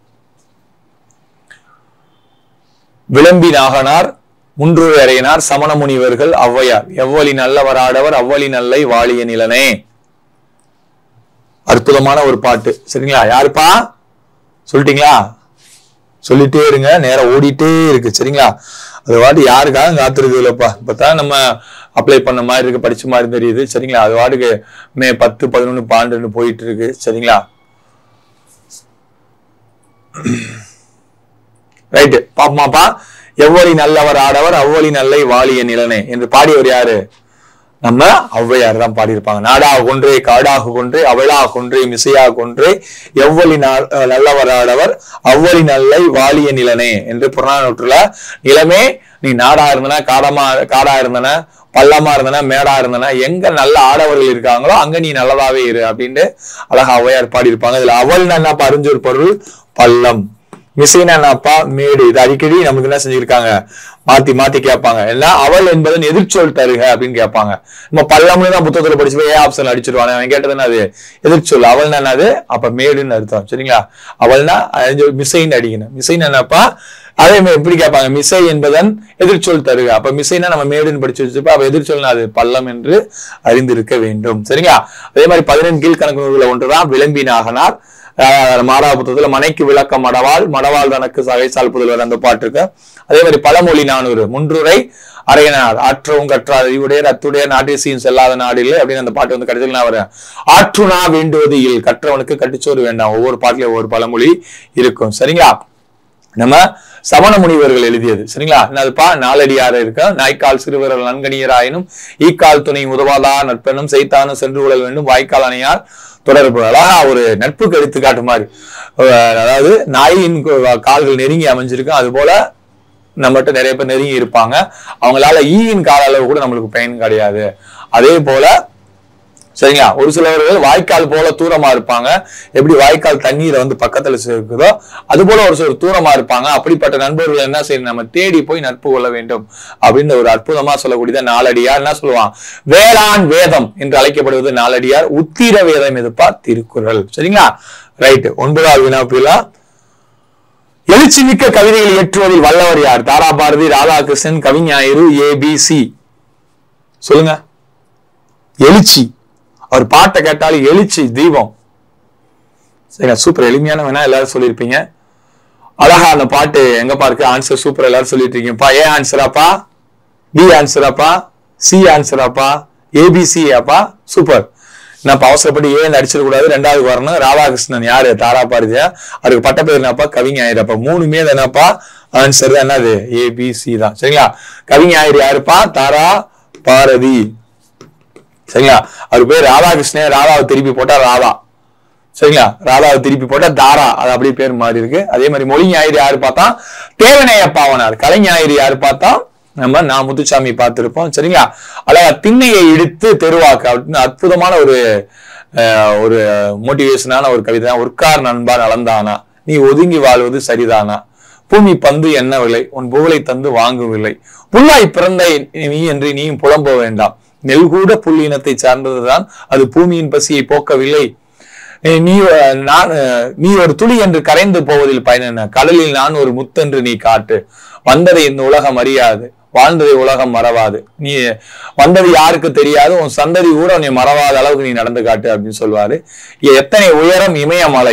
விளம்பினாகனார் முன்றுரை அறையினார் சமண முனிவர்கள் ஔவையார் எவ்வளி நல்லவர் ஆடவர் அவ்வளி நல்லை வாலிய நிலனே அற்புதமான ஒரு பாட்டு சரிங்களா யாருப்பா சொல்லிட்டீங்களா சொல்லிட்டே இருங்க நேரம் ஓடிட்டே இருக்கு சரிங்களா அது வாட்டு யாருக்காக காத்திருக்கு இல்லப்பா இப்பதான் நம்ம அப்ளை பண்ண மாதிரி இருக்கு படிச்ச மாதிரி தெரியுது சரிங்களா அது வாட்டுக்கு மே பத்து பதினொன்னு பன்னெண்டுன்னு போயிட்டு இருக்கு சரிங்களா ரைட்டு பாப்பமாப்பா எவ்வளி நல்லவர் ஆடவர் அவ்வளி நல்லை வாலிய நிலனே என்று பாடியவர் யாரு நம்ம ஔவையார் தான் பாடியிருப்பாங்க நாடாக கொன்றே காடாக கொன்றே அவளாக கொன்றே மிசையாக கொன்றே எவ்வளி நா- அஹ் நல்லவராடவர் அவ்வளி நல்லை வாலிய நிலனே என்று புறநானூற்றுல நிலமே நீ நாடா இருந்தன காடமா காடா இருந்தன பள்ளமா இருந்தன மேடா இருந்தன எங்க நல்ல ஆடவர்கள் இருக்காங்களோ அங்க நீ நல்லதாவே இரு அப்படின்ட்டு அழகா ஔவையார் பாடியிருப்பாங்க இதுல அவள் என்ன அறிஞ்சொரு பொருள் பள்ளம் மிஸ்ஸினா என்னப்பா மேடு இது அடிக்கடி நமக்கு என்ன செஞ்சிருக்காங்க மாத்தி மாத்தி கேட்பாங்க எல்லாம் அவள் என்பதன் எதிர்ச்சொல் தருக அப்படின்னு கேட்பாங்க நம்ம பல்லம்னு தான் புத்தகத்துல படிச்சு போய் ஏ ஆப்ஷன் அடிச்சிருவாங்க அவன் கேட்டது என்னது எதிர்ச்சொல் அவள்னா என்னது அப்ப மேடுன்னு அர்த்தம் சரிங்களா அவள்னா மிசைன்னு அடிக்கணும் மிசைன்னு என்னப்பா அதே மாதிரி எப்படி கேட்பாங்க மிசை என்பதன் எதிர்ச்சொல் தருக அப்ப மிசைனா நம்ம மேடுன்னு படிச்சு வச்சிருப்பா அப்ப எதிர்ச்சொல்னா அது பள்ளம் என்று அறிந்திருக்க வேண்டும் சரிங்களா அதே மாதிரி பதினெண் கீழ்கணக்கு நூல்களை ஒன்றுதான் விளம்பினாகனார் ஆஹ் மாறா புத்தகத்துல மனைக்கு விளக்க மடவாள் மடவாள் தனக்கு சகைசால் புதல்வர் அந்த பாட்டு இருக்கு அதே மாதிரி பழமொழி நானூறு முன்றுரை அரையனார் ஆற்றவும் கற்றார் அறிவுடைய அத்துடைய நாட்டிசையும் செல்லாத நாடில் அப்படின்னு அந்த பாட்டு வந்து கடைசியில் நான் வரேன் ஆற்றுனா வேண்டுவது இல் கற்றவனுக்கு கட்டுச்சோறு வேண்டாம் ஒவ்வொரு பாட்டுலயும் ஒவ்வொரு பழமொழி இருக்கும் சரிங்களா நம்ம சமண முனிவர்கள் எழுதியது சரிங்களா என்னதுப்பா நாலடியார இருக்க நாய்க்கால் சிறுவர்கள் நன்கணியராயினும் ஈக்கால் துணை உதவாதா நட்பெனும் செய்தானும் சென்று கொள்ள வேண்டும் வாய்க்கால் அணையார் தொடர்பு அழகா ஒரு நட்புக்கு எடுத்துக்காட்டு மாதிரி அஹ் அதாவது நாயின் கு- கால்கள் நெருங்கி அமைஞ்சிருக்கும் அது போல நம்மகிட்ட நிறைய பேர் நெருங்கி இருப்பாங்க அவங்களால ஈயின் கால அளவு கூட நம்மளுக்கு பயன் கிடையாது அதே போல சரிங்களா ஒரு சிலவர்கள் வாய்க்கால் போல தூரமா இருப்பாங்க எப்படி வாய்க்கால் தண்ணீரை வந்து பக்கத்துல இருக்குதோ அது போல ஒரு சிலர் தூரமா இருப்பாங்க அப்படிப்பட்ட நண்பர்கள் என்ன செய்யணும் நம்ம தேடி போய் நட்பு கொள்ள வேண்டும் அப்படின்னு ஒரு அற்புதமா சொல்லக்கூடியது நாலடியார் என்ன சொல்லுவான் வேளாண் வேதம் என்று அழைக்கப்படுவது நாலடியார் உத்திர வேதம் எதுப்பா திருக்குறள் சரிங்களா ரைட் ஒன்பதாவது வினாப்பிலா எழுச்சி மிக்க கவிதைகள் இயற்றுவதில் வல்லவர் யார் தாரா பாரதி ராதாகிருஷ்ணன் கவிஞாயிறு ஏபிசி சொல்லுங்க எழுச்சி அவர் பாட்டை கேட்டாலும் எழுச்சி தீபம் சரிங்களா சூப்பர் எளிமையான வேணா எல்லாரும் சொல்லியிருப்பீங்க அழகா அந்த பாட்டு எங்கப்பா இருக்கு ஆன்சர் சூப்பர் எல்லாரும் சொல்லிட்டு இருக்கீங்கப்பா ஏ ஆன்சராப்பா பி ஆன்சராப்பா சி ஆன்சராப்பா ஏபிசி அப்பா சூப்பர் நான் அவசரப்பட்டு ஏன் அடிச்சிடக்கூடாது ரெண்டாவது வரணும் ராதாகிருஷ்ணன் யாரு தாரா பாரதியா அவருக்கு பட்ட பேர் என்னப்பா கவிஞாயிரு அப்ப மூணுமே அது என்னப்பா ஆன்சர் தான் என்னது ஏபிசி தான் சரிங்களா கவிஞாயிரு யாருப்பா தாரா பாரதி சரிங்களா அவர் பேர் ராதாகிருஷ்ணன் ராதாவை திருப்பி போட்டா ராதா சரிங்களா ராதாவை திருப்பி போட்டா தாரா அது அப்படியே பேர் மாறி இருக்கு அதே மாதிரி மொழி ஞாயிறு யாரு பார்த்தா தேவனைய பாவனார் கலை ஞாயிறு யாரு பார்த்தா நம்ம நான் முத்துசாமி பார்த்திருப்போம் சரிங்களா அழகா திண்ணையை இடித்து தெருவாக்கு அப்படின்னு அற்புதமான ஒரு அஹ், ஒரு மோட்டிவேஷனான ஒரு கவிதை தான் உட்கார் நண்பா நலந்தானா நீ ஒதுங்கி வாழ்வது சரிதானா பூமி பந்து என்ன விலை உன் புகழை தந்து வாங்குவில்லை புல்லாய் பிறந்த நீ என்று நீயும் புலம்ப வேண்டாம் நெல் கூட புல் இனத்தை சார்ந்ததுதான் அது பூமியின் பசியை போக்கவில்லை நீ- நீ அஹ், நான் அஹ், நீ ஒரு துளி என்று கரைந்து போவதில் பயன் என்ன கடலில் நான் ஒரு முத்தென்று நீ காட்டு வந்ததை இந்த உலகம் அறியாது வாழ்ந்ததை உலகம் மறவாது நீ வந்தது யாருக்கு தெரியாது உன் சந்ததி கூட உன்னை மறவாத அளவுக்கு நீ நடந்து காட்டு அப்படின்னு சொல்வாரு எத்தனை உயரம் இமயமலை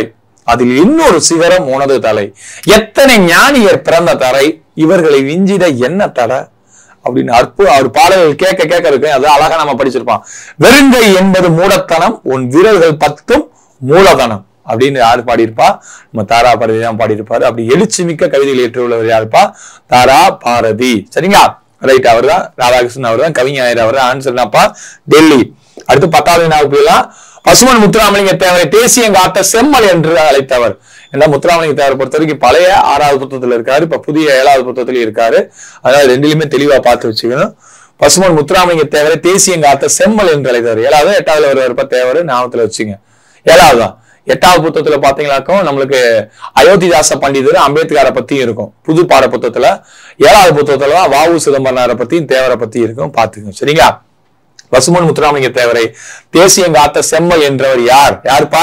அதில் இன்னொரு சிகரம் உனது தலை எத்தனை ஞானியர் பிறந்த தரை இவர்களை விஞ்சிட என்ன தடை அப்படின்னு அற்பு அவர் பாடல்கள் கேட்க கேட்க இருக்கு அது அழகா நம்ம படிச்சிருப்போம் வெறுங்கை என்பது மூடத்தனம் உன் விரல்கள் பத்தும் மூலதனம் அப்படின்னு யாரு பாடியிருப்பா நம்ம தாரா பாரதி தான் பாடியிருப்பாரு அப்படி எழுச்சி மிக்க கவிதைகள் ஏற்றுள்ளவர் யாருப்பா தாரா பாரதி சரிங்களா ரைட் அவர் தான் ராதாகிருஷ்ணன் அவர் தான் கவிஞர் அவர் ஆன்சர் என்னப்பா டெல்லி அடுத்து பத்தாவது நாள் போயிடலாம் பசுமன் முத்துராமலிங்க தேவரை தேசியங்காத்த செம்மல் என்று அழைத்தவர் ஏன்னா முத்துராமலிங்க தேவரை பொறுத்த வரைக்கும் பழைய ஆறாவது புத்தகத்துல இருக்காரு இப்ப புதிய ஏழாவது புத்தகத்துல இருக்காரு அதனால ரெண்டுலயுமே தெளிவா பார்த்து வச்சுக்கணும் பசுமன் முத்துராமலிங்க தேவரை தேசியங்காத்த செம்மல் என்று அழைத்தவர் ஏழாவது எட்டாவதுல வருவாருப்பா தேவர் ஞாபகத்துல வச்சுங்க ஏழாவது தான் எட்டாவது புத்தகத்துல பாத்தீங்கன்னாக்கும் நம்மளுக்கு அயோத்திதாச பண்டிதர் அம்பேத்கரை பத்தியும் இருக்கும் புது பாட புத்தகத்துல ஏழாவது புத்தகத்துல தான் வாவு சிதம்பரனாரை பத்தியும் தேவரை பத்தி இருக்கும் பாத்துக்கோங்க சரிங்களா பசுமன் முத்துராமலிங்க தேவரை தேசியங்காத்த செம்மல் என்றவர் யார் யாருப்பா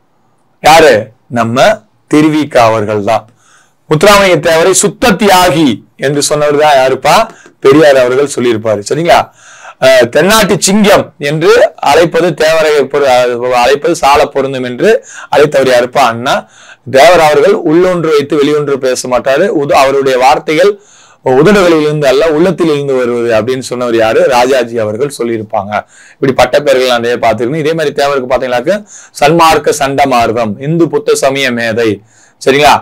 யாரு நம்ம திருவிக அவர்கள் தான் முத்துராமலிங்க தேவரை சுத்த தியாகி என்று சொன்னவர் தான் யாருப்பா பெரியார் அவர்கள் சொல்லியிருப்பாரு சரிங்களா அஹ், தென்னாட்டு சிங்கம் என்று அழைப்பது தேவரை பொரு- அஹ், அழைப்பது சால பொருந்தும் என்று அழைத்தவர் யாருப்பா அண்ணா தேவர் அவர்கள் உள்ளொன்று வைத்து வெளியொன்று பேச மாட்டாரு உத- அவருடைய வார்த்தைகள் உதடுகளில் இருந்து அல்ல உள்ளத்தில் இருந்து வருவது அப்படின்னு சொன்னவர் யாரு ராஜாஜி அவர்கள் சொல்லியிருப்பாங்க இப்படி பட்டப்பேர்கள் நிறைய பார்த்துருக்கணும் இதே மாதிரி தேவருக்கு பாத்தீங்கன்னாக்க சன்மார்க்க சண்டமார்க்கம் இந்து புத்த சமய மேதை சரிங்களா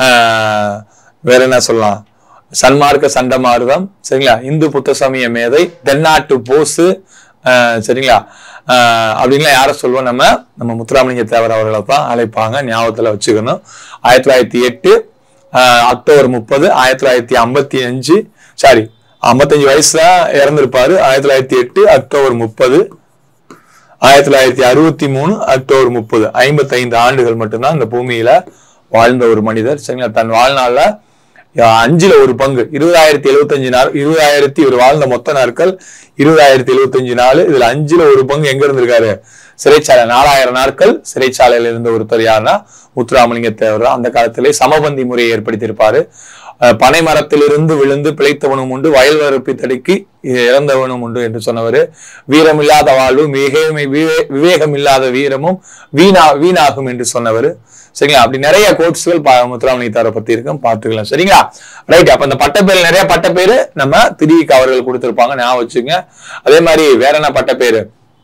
ஆஹ் வேற என்ன சொல்லலாம் சன்மார்க்க சண்டமார்க்கம் சரிங்களா இந்து புத்த சமய மேதை தென்னாட்டு போசு ஆஹ் சரிங்களா ஆஹ் அப்படின்லாம் யாரை சொல்லுவோம் நம்ம நம்ம முத்துராமலிங்க தேவர் அவர்களை தான் அழைப்பாங்க ஞாபகத்துல வச்சுக்கணும் ஆயிரத்தி தொள்ளாயிரத்தி எட்டு ஆஹ் அக்டோபர் முப்பது ஆயிரத்தி தொள்ளாயிரத்தி ஐம்பத்தி அஞ்சு சாரி ஐம்பத்தஞ்சு வயசுல இறந்திருப்பாரு ஆயிரத்தி தொள்ளாயிரத்தி எட்டு அக்டோபர் முப்பது ஆயிரத்தி தொள்ளாயிரத்தி அறுபத்தி மூணு அக்டோபர் முப்பது ஐம்பத்தைந்து ஆண்டுகள் மட்டும்தான் இந்த பூமியில வாழ்ந்த ஒரு மனிதர் சரிங்களா தன் வாழ்நாள்ல அஹ், அஞ்சுல ஒரு பங்கு இருபதாயிரத்தி எழுபத்தஞ்சு நாள் இருபதாயிரத்தி இவர் வாழ்ந்த மொத்த நாட்கள் இருபதாயிரத்தி எழுபத்தஞ்சு நாள் இதுல அஞ்சுல ஒரு பங்கு எங்க இருந்திருக்காரு சிறைச்சாலை நாலாயிரம் நாட்கள் சிறைச்சாலையில இருந்த ஒருத்தர் யாருன்னா முத்துராமலிங்க தேவர் தான். அந்த காலத்திலே சமபந்தி முறையை ஏற்படுத்தியிருப்பாரு அஹ், பனை மரத்திலிருந்து விழுந்து பிழைத்தவனும் உண்டு வயல் வரப்பி தடுக்கி இறந்தவனும் உண்டு என்று சொன்னவர் வீரமில்லாத வாழ்வு மிக விவே- விவேகம் இல்லாத வீரமும் வீணா வீணாகும் என்று சொன்னவர் சரிங்களா அப்படி நிறைய கோட்ஸ்கள் முத்துராமலிங்க தேவரை பத்தி இருக்கும் பார்த்துக்கலாம் சரிங்களா ரைட் அப்ப இந்த பட்டப்பேர் நிறைய பட்டப்பேரு நம்ம திடீக்கு அவர்கள் கொடுத்திருப்பாங்க ஞாபகம் வச்சுங்க அதே மாதிரி வேற என்ன பட்டப்பேரு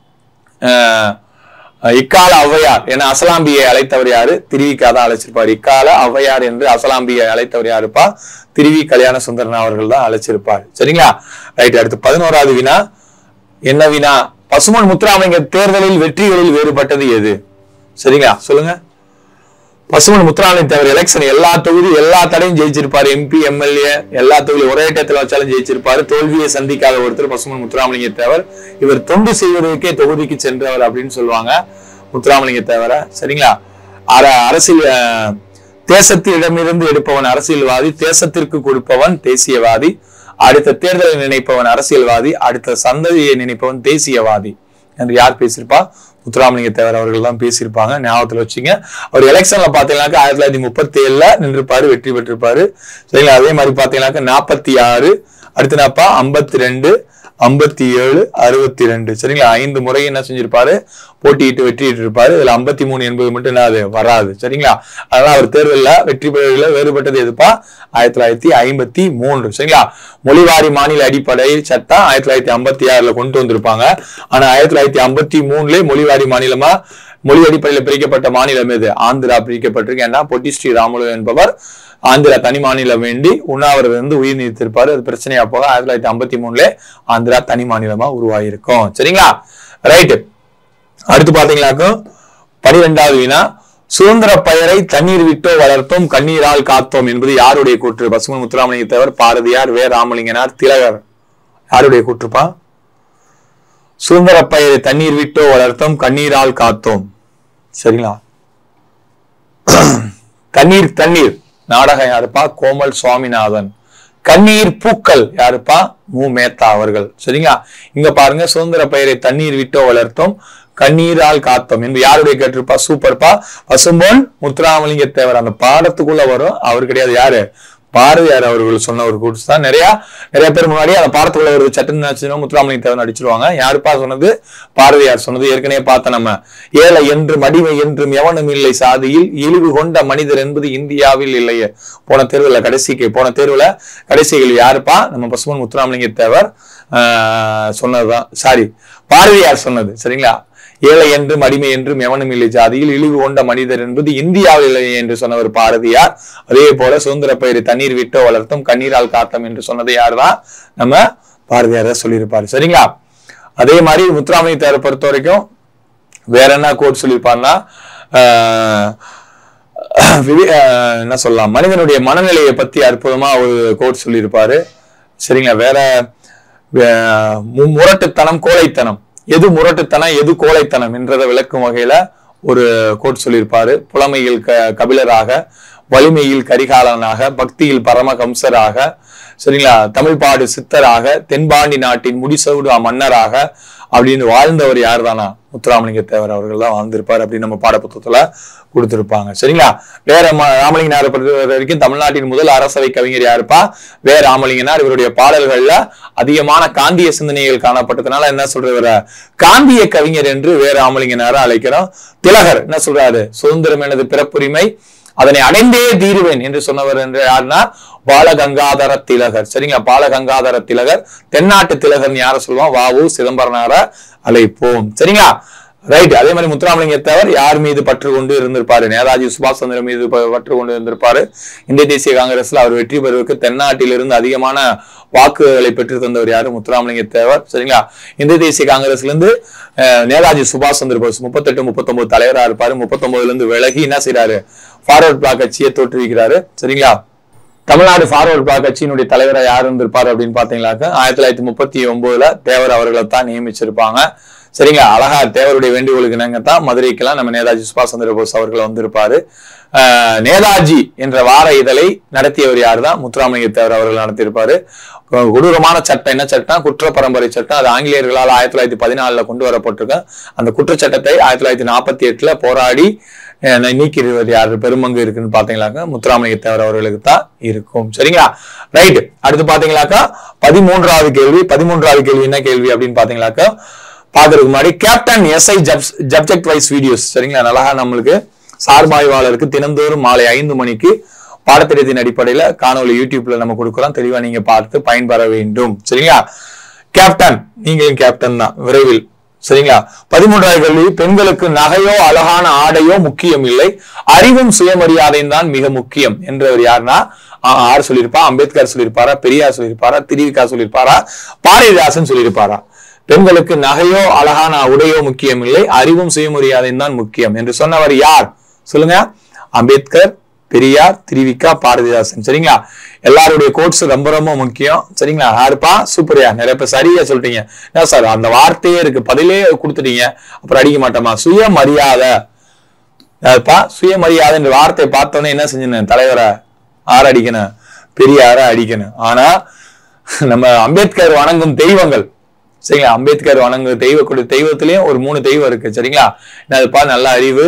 ஆஹ் இக்கால ஔவையார் என அசலாம்பியை அழைத்தவர் யாரு திருவிக்கா தான் அழைச்சிருப்பார் இக்கால ஔவையார் என்று அசலாம்பியை அழைத்தவர் யாருப்பா திருவி கல்யாண சுந்தரன் அவர்கள் தான் அழைச்சிருப்பார் சரிங்களா ரைட் அடுத்து பதினோராவது வினா என்ன வினா பசுமன் முத்துராமலிங்க தேர்தலில் வெற்றிகளில் வேறுபட்டது எது சரிங்களா சொல்லுங்க பசுமன் முத்துராமலிங்க தேவர் எலெக்ஷன் எல்லா தொகுதி எல்லா தடையும் ஜெயிச்சிருப்பாரு எம்பி எம்எல்ஏ எல்லா தொகுதி ஒரே இடத்துல வச்சாலும் ஜெயிச்சிருப்பாரு தோல்வியை சந்திக்காத ஒருத்தர் பசுமன் முத்துராமலிங்க தேவர் இவர் தொண்டு செய்வதற்கே தொகுதிக்கு சென்றவர் அப்படின்னு சொல்லுவாங்க முத்துராமலிங்க தேவரை சரிங்களா அர அரசியல் அஹ், தேசத்திடமிருந்து எடுப்பவன் அரசியல்வாதி தேசத்திற்கு கொடுப்பவன் தேசியவாதி அடுத்த தேர்தலை நினைப்பவன் அரசியல்வாதி அடுத்த சந்ததியை நினைப்பவன் தேசியவாதி என்று யார் பேசியிருப்பா முத்துராமலிங்க தேவர் அவர்கள் தான் பேசியிருப்பாங்க ஞாபகத்துல வச்சுங்க அவர் எலெக்ஷன்ல பாத்தீங்கன்னாக்கா ஆயிரத்தி தொள்ளாயிரத்தி முப்பத்தி ஏழுல நின்றுப்பாரு வெற்றி பெற்றிருப்பாரு சரிங்களா அதே மாதிரி பாத்தீங்கன்னாக்கா நாற்பத்தி ஆறு அடுத்து நாப்பா ஐம்பத்தி ரெண்டு ஐம்பத்தி ஏழு அறுபத்தி ரெண்டு சரிங்களா ஐந்து முறை என்ன செஞ்சிருப்பாரு போட்டியிட்டு வெற்றியிட்டு இருப்பாரு இதுல ஐம்பத்தி மூணு என்பது மட்டும் என்ன அது வராது சரிங்களா அதனால அவர் தேர்தலில் வெற்றி பெறல வேறுபட்டது எதுப்பா ஆயிரத்தி தொள்ளாயிரத்தி ஐம்பத்தி மூன்று சரிங்களா மொழிவாரி மாநில அடிப்படை சட்டம் ஆயிரத்தி தொள்ளாயிரத்தி ஐம்பத்தி ஆறுல கொண்டு வந்திருப்பாங்க ஆனா ஆயிரத்தி தொள்ளாயிரத்தி ஐம்பத்தி மூணுல மொழிவாரி மாநிலமா மொழி அடிப்படையில் பிரிக்கப்பட்ட மாநிலம் எது ஆந்திரா பிரிக்கப்பட்டிருக்கு ஏன்னா பொட்டி ஸ்ரீ ராமுலு என்பவர் ஆந்திரா தனி மாநிலம் வேண்டி உண்ணாவிரதம் இருந்து உயிர் நீத்திருப்பாரு அது பிரச்சனையா போக ஆயிரத்தி தொள்ளாயிரத்தி ஐம்பத்தி மூணுல ஆந்திரா தனி மாநிலமா உருவாகியிருக்கும் சரிங்களா ரைட் அடுத்து பாத்தீங்கன்னாக்கும் பனிரெண்டாவது வினா சுதந்திர பெயரை தண்ணீர் விட்டோ வளர்த்தோம் கண்ணீரால் காத்தோம் என்பது யாருடைய கூற்று பசுமன் முத்துராமலிங்க தேவர் பாரதியார் வே ராமலிங்கனார் திலகர் யாருடைய கூற்றுப்பா சுதந்திர பெயரை தண்ணீர் விட்டோ வளர்த்தோம் கண்ணீரால் காத்தோம் சரிங்களா கண்ணீர் தண்ணீர் நாடகம் யாருப்பா கோமல் சுவாமிநாதன் கண்ணீர் பூக்கள் யாருப்பா மு மேத்தா அவர்கள் சரிங்களா இங்க பாருங்க சுதந்திர பெயரை தண்ணீர் விட்டோ வளர்த்தோம் கண்ணீரால் காத்தோம் என்று யாருடைய கேட்டிருப்பா சூப்பர்ப்பா பசும்பொன் முத்துராமலிங்க தேவர் அந்த பாடத்துக்குள்ள வரும் அவர் கிடையாது யாரு பாரதியார் அவர்கள் சொன்ன ஒரு கூட்ஸ் தான் நிறைய நிறைய பேர் முன்னாடி அந்த பாடத்துக்குள்ள ஒரு சட்டம் நினைச்சுன்னா முத்துராமலிங்க தேவன் அடிச்சிருவாங்க யாருப்பா சொன்னது பாரதியார் சொன்னது ஏற்கனவே பார்த்த நம்ம ஏழை என்றும் அடிமை என்றும் எவனும் இல்லை சாதியில் இழிவு கொண்ட மனிதர் என்பது இந்தியாவில் இல்லையே போன தேர்வுல கடைசிக்கு போன தேர்வுல கடைசி கேள்வி யாருப்பா நம்ம பசுமன் முத்துராமலிங்க தேவர் ஆஹ், சொன்னதுதான் சாரி பாரதியார் சொன்னது சரிங்களா ஏழை என்றும் அடிமை என்றும் எவனும் இல்லை ஜாதியில் இழிவு கொண்ட மனிதர் என்பது இந்தியாவில் இல்லை என்று சொன்னவர் பாரதியார் அதே போல சுதந்திர பயிர் தண்ணீர் விட்டோ வளர்த்தும் கண்ணீரால் காத்தம் என்று சொன்னது யாருதான் நம்ம பாரதியார் தான் சொல்லியிருப்பாரு சரிங்களா அதே மாதிரி முத்துராமலிங்க தேவரை பொறுத்த வரைக்கும் வேற என்ன கோட் சொல்லியிருப்பாருன்னா ஆஹ், விவி- ஆஹ், என்ன சொல்லலாம் மனிதனுடைய மனநிலையை பத்தி அற்புதமா ஒரு கோட் சொல்லியிருப்பாரு சரிங்களா வேற வே- மு- முரட்டுத்தனம் கோழைத்தனம் எது முரட்டுத்தனம் எது கோழைத்தனம் என்றதை விளக்கும் வகையில ஒரு கோட் சொல்லியிருப்பாரு புலமையில் க கபிலராக வலிமையில் கரிகாலனாக பக்தியில் பரமஹம்சராக சரிங்களா தமிழ்பாடு சித்தராக தென்பாண்டி நாட்டின் முடிசூடு மன்னராக அப்படின்னு வாழ்ந்தவர் யார் தானா முத்துராமலிங்க தேவர் அவர்கள் தான் வாழ்ந்திருப்பார் அப்படின்னு நம்ம பாடப்புத்தகத்துல கொடுத்திருப்பாங்க சரிங்களா வேற ம- ராமலிங்கனாரை பொறுத்த வரைக்கும் தமிழ்நாட்டின் முதல் அரசவை கவிஞர் யாருப்பா வே ராமலிங்கனார் இவருடைய பாடல்கள்ல அதிகமான காந்திய சிந்தனைகள் காணப்பட்டதுனால என்ன சொல்றவர காந்திய கவிஞர் என்று வே ராமலிங்கனாரை அழைக்கிறோம் திலகர் என்ன சொல்றாரு சுதந்திரம் எனது பிறப்புரிமை அதனை அடைந்தே தீருவேன் என்று சொன்னவர் என்று யாருன்னா பாலகங்காதர திலகர் சரிங்களா பாலகங்காதர திலகர் தென்னாட்டு திலகர்னு யார சொல்லுவோம் வாவு சிதம்பரனார அழைப்போம் சரிங்களா ரைட் அதே மாதிரி முத்துராமலிங்க தேவர் யார் மீது பற்று கொண்டு இருந்திருப்பாரு நேதாஜி சுபாஷ் சந்திரன் மீது ப- பற்று கொண்டு இருந்திருப்பாரு இந்திய தேசிய காங்கிரஸ்ல அவர் வெற்றி பெறுவதற்கு தென்னாட்டிலிருந்து அதிகமான வாக்குகளை பெற்று தந்தவர் யாரு முத்துராமலிங்க தேவர் சரிங்களா இந்திய தேசிய காங்கிரஸ்ல இருந்து அஹ், நேதாஜி சுபாஷ் சந்திர போஸ் முப்பத்தெட்டு முப்பத்தொன்பது தலைவரா இருப்பாரு முப்பத்தொன்பதுல இருந்து விலகி என்ன செய்றாரு ஃபார்வர்ட் பிளாக் கட்சியை தோற்றுவிக்கிறாரு சரிங்களா தமிழ்நாடு ஃபார்வர்ட் பிளாக் கட்சியினுடைய தலைவரா யார் இருந்திருப்பாரு அப்படின்னு பாத்தீங்கன்னாக்க ஆயிரத்தி தொள்ளாயிரத்தி முப்பத்தி ஒன்பதுல தேவர் அவர்களை தான் நியமிச்சிருப்பாங்க சரிங்களா அழகா தேவருடைய வேண்டுகோளுக்கு இணங்க தான் மதுரைக்கெல்லாம் நம்ம நேதாஜி சுபாஷ் சந்திர போஸ் அவர்கள் வந்திருப்பாரு ஆஹ் நேதாஜி என்ற வார இதழை நடத்தியவர் யார் தான் முத்துராமலிங்க தேவர் அவர்கள் நடத்தியிருப்பாரு கொ- கொடூரமான சட்டம் என்ன சட்டம் குற்ற பரம்பரை சட்டம் அது ஆங்கிலேயர்களால் ஆயிரத்தி தொள்ளாயிரத்தி பதினாலுல கொண்டு வரப்பட்டிருக்கு அந்த குற்றச்சட்டத்தை ஆயிரத்தி தொள்ளாயிரத்தி நாற்பத்தி எட்டுல போராடி அஹ், நீக்கிடுவது யார் பெருமங்கு இருக்குன்னு பாத்தீங்களாக்கா முத்துராமலிங்க தேவர் அவர்களுக்கு தான் இருக்கும் சரிங்களா ரைட் அடுத்து பாத்தீங்களாக்கா பதிமூன்றாவது கேள்வி பதிமூன்றாவது கேள்வி என்ன கேள்வி அப்படின்னு பாத்தீங்களாக்கா பாக்குறதுக்கு முன்னாடி captain SI subject wise videos சரிங்களா நல்லா நம்மளுக்கு சார்பாய்வாளருக்கு தினந்தோறும் மாலை ஐந்து மணிக்கு பாடத்திட்டத்தின் அடிப்படையில காணொலி யூடியூப்ல நம்ம கொடுக்குறோம் தெளிவா நீங்க பார்த்து பயன்பெற வேண்டும் சரிங்களா கேப்டன் நீங்களும் கேப்டன் தான் விரைவில் சரிங்களா பதிமூன்றாவது கேள்வி பெண்களுக்கு நகையோ அழகான ஆடையோ முக்கியம் இல்லை அறிவும் சுயமரியாதையும் தான் மிக முக்கியம் என்றவர் யாருன்னா ஆ, ஆர் சொல்லியிருப்பா அம்பேத்கர் சொல்லியிருப்பாரா பெரியார் சொல்லியிருப்பாரா திருவிக்கா சொல்லியிருப்பாரா பாரதிதாசன் சொல்லியிருப்பாரா பெண்களுக்கு நகையோ அழகான உடையோ முக்கியம் இல்லை அறிவும் சுயமரியாதையும் தான் முக்கியம் என்று சொன்னவர் யார் சொல்லுங்க அம்பேத்கர் பெரியார் திருவிக்கா பாரதிதாசன் சரிங்களா எல்லாருடைய கோட்ஸ் ரொம்ப ரொம்ப முக்கியம் சரிங்களா யாருப்பா சூப்பர்யா நிறைய பேர் சரியா சொல்லிட்டீங்க என்ன சார் அந்த வார்த்தையே இருக்கு பதிலே கொடுத்துட்டீங்க அப்புறம் அடிக்க மாட்டோமா சுயமரியாதை யாருப்பா சுயமரியாதை என்ற வார்த்தையை பார்த்தோன்னே என்ன செஞ்சேன் தலைவரை ஆற அடிக்கணும் பெரியார அடிக்கணும் ஆனா நம்ம அம்பேத்கர் வணங்கும் தெய்வங்கள் சரிங்களா அம்பேத்கர் வணங்கும் தெய்வ கொடு தெய்வத்திலயும் ஒரு மூணு தெய்வம் இருக்கு சரிங்களா என்னதுப்பா நல்ல அறிவு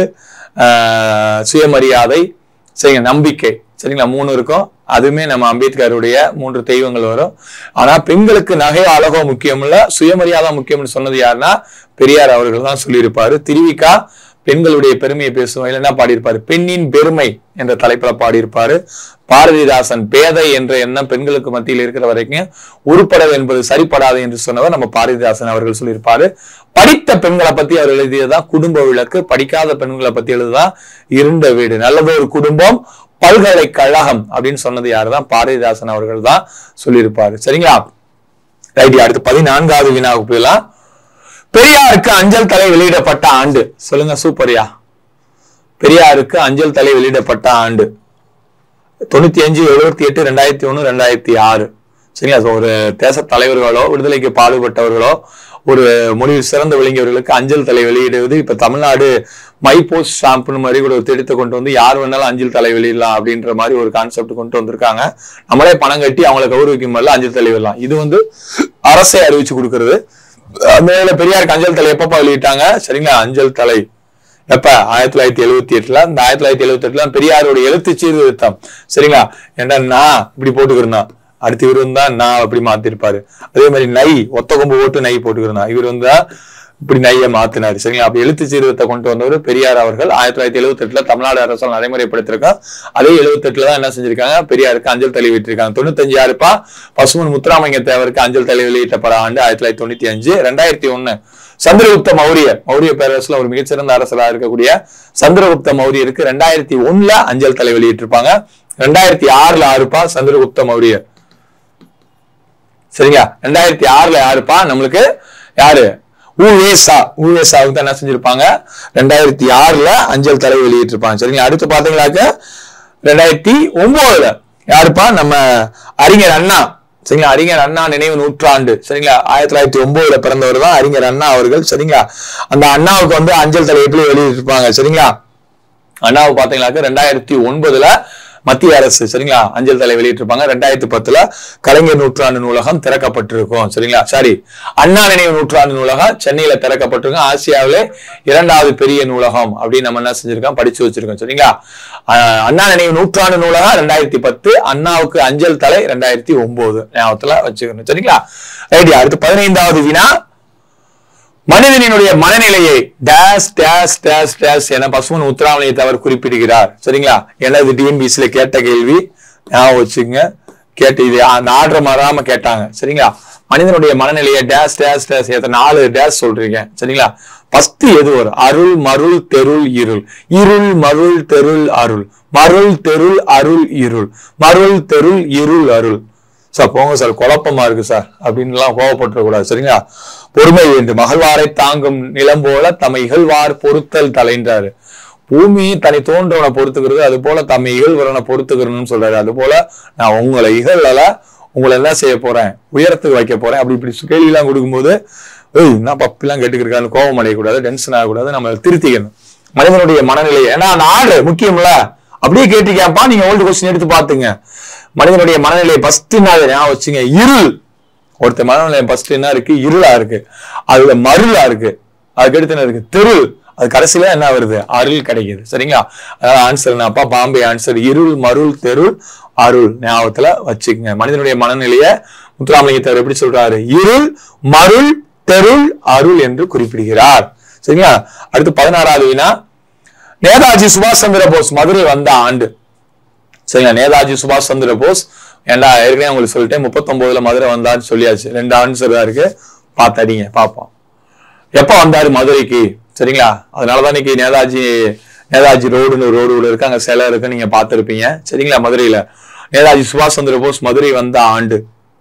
ஆஹ், சுயமரியாதை சரிங்க நம்பிக்கை சரிங்களா மூணு இருக்கும் அதுவுமே நம்ம அம்பேத்கருடைய மூன்று தெய்வங்கள் வரும் ஆனா பெண்களுக்கு நகை அழகோ முக்கியம் இல்ல சுயமரியாதை முக்கியம்னு சொன்னது யாருன்னா பெரியார் அவர்கள் தான் சொல்லியிருப்பாரு திருவிக்கா பெண்களுடைய பெருமையை பேசுவோம் என்ன பாடியிருப்பாரு பெண்ணின் பெருமை என்ற தலைப்புல பாடியிருப்பாரு பாரதிதாசன் பேதை என்ற எண்ணம் பெண்களுக்கு மத்தியில் இருக்கிற வரைக்கும் உருப்படல் என்பது சரிப்படாது என்று சொன்னவர் நம்ம பாரதிதாசன் அவர்கள் சொல்லியிருப்பாரு படித்த பெண்களை பத்தி அவர் எழுதியதுதான் குடும்ப விளக்கு படிக்காத பெண்களை பத்தி எழுதுதான் இருண்ட வீடு நல்லதொரு குடும்பம் பல்கலைக்கழகம் அப்படின்னு சொன்னது யாருதான் பாரதிதாசன் அவர்கள் தான் சொல்லியிருப்பாரு சரிங்களா ரைட் அடுத்து பதினான்காவது வினாவுக்கு போயிடலாம் பெரியாருக்கு அஞ்சல் தலை வெளியிடப்பட்ட ஆண்டு சொல்லுங்க சூப்பர்யா பெரியாருக்கு அஞ்சல் தலை வெளியிடப்பட்ட ஆண்டு தொண்ணூத்தி அஞ்சு எழுபத்தி எட்டு ரெண்டாயிரத்தி ஒண்ணு ரெண்டாயிரத்தி ஆறு சரிங்களா So, ஒரு தேச தலைவர்களோ விடுதலைக்கு பாடுபட்டவர்களோ ஒரு மொழி சிறந்த விளங்கியவர்களுக்கு அஞ்சல் தலை வெளியிடுவது இப்ப தமிழ்நாடு மை போஸ்ட் ஸ்டாம்ப்னு மாதிரி கூட ஒரு திட்டத்தை கொண்டு வந்து யார் வேணாலும் அஞ்சல் தலை வெளியிடலாம் அப்படின்ற மாதிரி ஒரு கான்செப்ட் கொண்டு வந்திருக்காங்க நம்மளே பணம் கட்டி அவங்களை கௌரவிக்கும் போது அஞ்சல் தலை வெளியிடலாம் இது வந்து அரசே அறிவிச்சு கொடுக்கிறது மேல பெரியாருக்கு அஞ்சல் தலை எப்பப்பா வெளியிட்டாங்க சரிங்களா அஞ்சல் தலை எப்ப ஆயிரத்தி தொள்ளாயிரத்தி எழுவத்தி எட்டுல இந்த ஆயிரத்தி தொள்ளாயிரத்தி எழுவத்தி எட்டுல பெரியாருடைய எழுத்து சீர்திருத்தம் சரிங்களா ஏன்டா நான் இப்படி போட்டுக்கிறேன் அடுத்து இவர் வந்தா நான் அப்படி மாத்திருப்பாரு அதே மாதிரி நை ஒத்த கொம்பு போட்டு நை போட்டுக்கிறேன் இவர் வந்தா இப்படி நையை மாத்தினாரு சரிங்களா அப்படி எழுத்து சீர்திருத்தத்தை கொண்டு வந்தவர் பெரியார் அவர்கள் ஆயிரத்தி தொள்ளாயிரத்தி எழுவத்தி எட்டுல தமிழ்நாடு அரசால் நடைமுறைப்படுத்திருக்காங்க அதே எழுவத்தி எட்டுல தான் என்ன செஞ்சிருக்காங்க பெரியாருக்கு அஞ்சல் தலை வெளியிட்டிருக்காங்க தொண்ணூத்தஞ்சு யாருப்பா பசுமன் முத்துராமலிங்க தேவருக்கு அஞ்சல் தலை வெளியிட்டப்பட ஆண்டு ஆயிரத்தி தொள்ளாயிரத்தி தொண்ணூத்தி அஞ்சு ரெண்டாயிரத்தி ஒண்ணு சந்திரகுப்த மௌரியர் மௌரிய பேரரசுல ஒரு மிகச்சிறந்த அரசராக இருக்கக்கூடிய சந்திரகுப்த மௌரியருக்கு ரெண்டாயிரத்தி ஒண்ணுல அஞ்சல் தலை வெளியிட்டிருப்பாங்க ரெண்டாயிரத்தி ஆறுல ஆறுப்பா சந்திரகுப்த மௌரியர் சரிங்களா ரெண்டாயிரத்தி ஆறுல யாருப்பா நம்மளுக்கு யாரு ஊவேசா ஊவேசாவுக்கு தான் என்ன செஞ்சிருப்பாங்க ரெண்டாயிரத்தி ஆறுல அஞ்சல் தலை வெளியிட்டிருப்பாங்க சரிங்களா அடுத்து பாத்தீங்களாக்க ரெண்டாயிரத்தி ஒன்பதுல யாருப்பா நம்ம அறிஞர் அண்ணா சரிங்களா அறிஞர் அண்ணா நினைவு நூற்றாண்டு சரிங்களா ஆயிரத்தி தொள்ளாயிரத்தி ஒன்பதுல பிறந்தவர் தான் அறிஞர் அண்ணா அவர்கள் சரிங்களா அந்த அண்ணாவுக்கு வந்து அஞ்சல் தலை எப்படி வெளியிட்டிருப்பாங்க சரிங்களா அண்ணாவை பாத்தீங்கன்னாக்க ரெண்டாயிரத்தி ஒன்பதுல மத்திய அரசு சரிங்களா அஞ்சல் தலை வெளியிட்டிருப்பாங்க ரெண்டாயிரத்தி பத்துல கலைஞர் நூற்றாண்டு நூலகம் திறக்கப்பட்டிருக்கும் சரிங்களா சாரி அண்ணா நினைவு நூற்றாண்டு நூலகம் சென்னையில திறக்கப்பட்டிருக்கும் ஆசியாவிலே இரண்டாவது பெரிய நூலகம் அப்படின்னு நம்ம என்ன செஞ்சிருக்கோம் படிச்சு வச்சிருக்கோம் சரிங்களா ஆஹ் அண்ணா நினைவு நூற்றாண்டு நூலகம் ரெண்டாயிரத்தி பத்து அண்ணாவுக்கு அஞ்சல் தலை ரெண்டாயிரத்தி ஒன்பது ஞாபகத்துல வச்சுக்கணும் சரிங்களா ரைட் அடுத்து பதினைந்தாவது வினா மனிதனினுடைய மனநிலையை டேஸ் டேஸ் டேஸ் டேஸ் என பசுமன் உத்தராமலிங்கத்தை அவர் குறிப்பிடுகிறார் சரிங்களா எனது டிஎன்பிசில கேட்ட கேள்வி ஞாபகம் வச்சுங்க கேட்டு இது அந்த ஆர்டர் மாறாம கேட்டாங்க சரிங்களா மனிதனுடைய மனநிலையை டேஸ் டேஸ் டேஸ் எத்தனை நாலு டேஸ் சொல்றீங்க சரிங்களா ஃபர்ஸ்ட் எது வரும் அருள் மருள் தெருள் இருள் இருள் மருள் தெருள் அருள் மருள் தெருள் அருள் இருள் மருள் தெருள் இருள் அருள் சார் போங்க சார் குழப்பமா இருக்கு சார் அப்படின்லாம் கோவப்பட்டுற கூடாது சரிங்களா பொறுமை வேண்டும் மகள்வாரை தாங்கும் நிலம் போல தம்மை இகழ்வார் பொறுத்தல் தலைன்றாரு பூமி தன்னை தோன்றவனை பொறுத்துக்கிறது அது போல தம்மை இகழ்வரனை பொறுத்துக்கிறணும்னு சொல்றாரு அது போல நான் உங்களை இகழல உங்களை என்ன செய்ய போறேன் உயரத்துக்கு வைக்க போறேன் அப்படி இப்படி கேள்வி எல்லாம் கொடுக்கும்போது ஏய் என்ன பப்பிலாம் கேட்டுக்கிருக்கான்னு கோபம் அடையக்கூடாது டென்ஷன் ஆகக்கூடாது நம்ம திருத்திக்கணும் மனிதனுடைய மனநிலை ஏன்னா அந்த ஆடு முக்கியம்ல அப்படியே கேட்டிருக்கேன்ப்பா நீங்க ஓல்டு கொஸ்டின் எடுத்து பாத்துங்க மனிதனுடைய மனநிலை ஃபர்ஸ்ட் என்ன ஞாபகம் வச்சுங்க இருள் ஒருத்தர் மனநிலை ஃபர்ஸ்ட் என்ன இருக்கு இருளா இருக்கு அதுல மருளா இருக்கு அதுக்கடுத்து என்ன இருக்கு தெரு அது கடைசியில என்ன வருது அருள் கிடைக்குது சரிங்களா அதாவது ஆன்சர் என்னப்பா பாம்பே ஆன்சர் இருள் மருள் தெருள் அருள் ஞாபகத்துல வச்சுக்கங்க மனிதனுடைய மனநிலைய முத்துராமலிங்கத்தவர் எப்படி சொல்றாரு இருள் மருள் தெருள் அருள் என்று குறிப்பிடுகிறார் சரிங்களா அடுத்து பதினாறாவது வினா நேதாஜி சுபாஷ் சந்திர போஸ் மதுரை வந்த ஆண்டு சரிங்களா நேதாஜி சுபாஷ் சந்திர போஸ் ஏன்டா ஏற்கனவே உங்களுக்கு சொல்லிட்டேன் முப்பத்தொன்பதுல மதுரை வந்தான்னு சொல்லியாச்சு ரெண்டு ஆன்சர் தான் இருக்கு பார்த்தடிங்க பார்ப்போம் எப்ப வந்தாரு மதுரைக்கு சரிங்களா அதனாலதான் இன்னைக்கு நேதாஜி நேதாஜி ரோடுன்னு ரோடு உள்ள இருக்கு அங்க சிலை இருக்கு நீங்க பார்த்திருப்பீங்க சரிங்களா மதுரையில நேதாஜி சுபாஷ் சந்திர போஸ் மதுரை வந்த ஆண்டு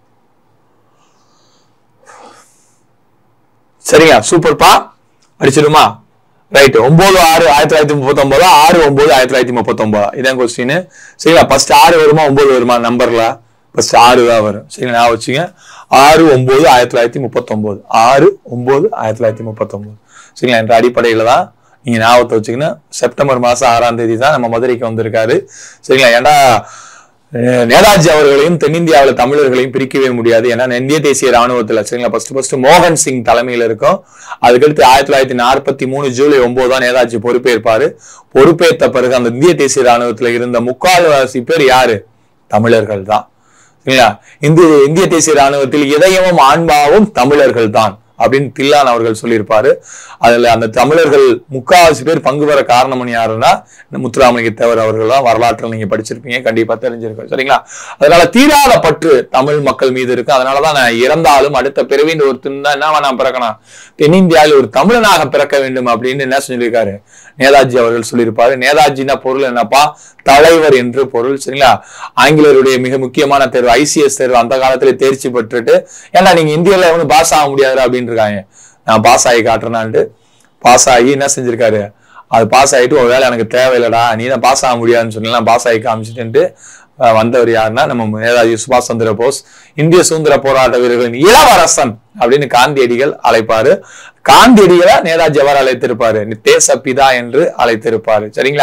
சரிங்க சூப்பர்ப்பா அடிச்சிடுமா ரைட் ஒன்பது ஆறு ஆயிரத்தி தொள்ளாயிரத்தி முப்பத்தொன்பதா ஆறு ஒன்பது ஆயிரத்தி தொள்ளாயிரத்தி முப்பத்தொன்பதா இதான் கொஸ்டின் சரிங்களா ஃபர்ஸ்ட் ஆறு வருமா ஒன்பது வருமா நம்பர்ல ஃபர்ஸ்ட் ஆறு தான் வரும் சரிங்களா நான் வச்சுங்க ஆறு ஒன்பது ஆயிரத்தி தொள்ளாயிரத்தி முப்பத்தொன்பது ஆறு ஒன்பது ஆயிரத்தி தொள்ளாயிரத்தி முப்பத்தொன்பது சரிங்களா என்ற அடிப்படையில தான் நீங்க ஞாபகத்தை வச்சுக்கணும் செப்டம்பர் மாசம் ஆறாம் தேதி தான் நம்ம மதுரைக்கு வந்திருக்காரு சரிங்களா ஏன்டா அஹ் நேதாஜி அவர்களையும் தென்னிந்தியாவில் தமிழர்களையும் பிரிக்கவே முடியாது ஏன்னா இந்திய தேசிய ராணுவத்தில் சரிங்களா ஃபர்ஸ்ட் ஃபர்ஸ்ட் மோகன் சிங் தலைமையில் இருக்கும் அதுக்கடுத்து ஆயிரத்தி தொள்ளாயிரத்தி நாற்பத்தி மூணு ஜூலை ஒன்பது தான் நேதாஜி பொறுப்பேற்பாரு பொறுப்பேற்ற பிறகு அந்த இந்திய தேசிய ராணுவத்தில் இருந்த முக்கால்வாசி பேர் யாரு தமிழர்கள் தான் சரிங்களா இந்திய இந்திய தேசிய ராணுவத்தில் இதயமும் ஆன்மாவும் தமிழர்கள் தான் அப்படின்னு தில்லான் அவர்கள் சொல்லியிருப்பாரு அதுல அந்த தமிழர்கள் முக்காவாசி பேர் பங்கு பெற காரணம் யாருன்னா இந்த முத்துராமலிங்க தேவர் அவர்கள் தான் வரலாற்றில் நீங்க படிச்சிருப்பீங்க கண்டிப்பா தெரிஞ்சிருக்கும் சரிங்களா அதனால தீராத பற்று தமிழ் மக்கள் மீது இருக்கு அதனாலதான் நான் இறந்தாலும் அடுத்த பிறவின்னு ஒரு தின்னா என்ன நான் பிறக்கணும் தென்னிந்தியாவில் ஒரு தமிழனாக பிறக்க வேண்டும் அப்படின்னு என்ன சொல்லியிருக்காரு நேதாஜி அவர்கள் சொல்லியிருப்பாரு நேதாஜினா பொருள் என்னப்பா தலைவர் என்று பொருள் சரிங்களா ஆங்கிலேயருடைய மிக முக்கியமான தேர்வு ஐசிஎஸ் தேர்வு அந்த காலத்துல தேர்ச்சி பெற்றுட்டு ஏன்னா நீங்க இந்தியால ஒன்றும் பாஸ் ஆக முடியாது அப்படின்னு இருக்காங்க நான் பாஸ் ஆகி காட்டுறேன்னான்ட்டு பாஸ் ஆகி என்ன செஞ்சிருக்காரு அது பாஸ் ஆகிட்டு ஒரு வேலை எனக்கு தேவையில்லடா நீ தான் பாஸ் ஆக முடியாதுன்னு சொல்லி நான் பாஸ் ஆகி காமிச்சிட்டு அஹ் வந்தவர் யாருன்னா நம்ம நேதாஜி சுபாஷ் சந்திர போஸ் இந்திய சுதந்திர போராட்ட வீரர்களின் இளவரசன் அப்படின்னு காந்தியடிகள் அழைப்பாரு காந்தியடிகளை நேதாஜி அவர் அழைத்திருப்பாரு தேச பிதா என்று அழைத்திருப்பாரு சரிங்களா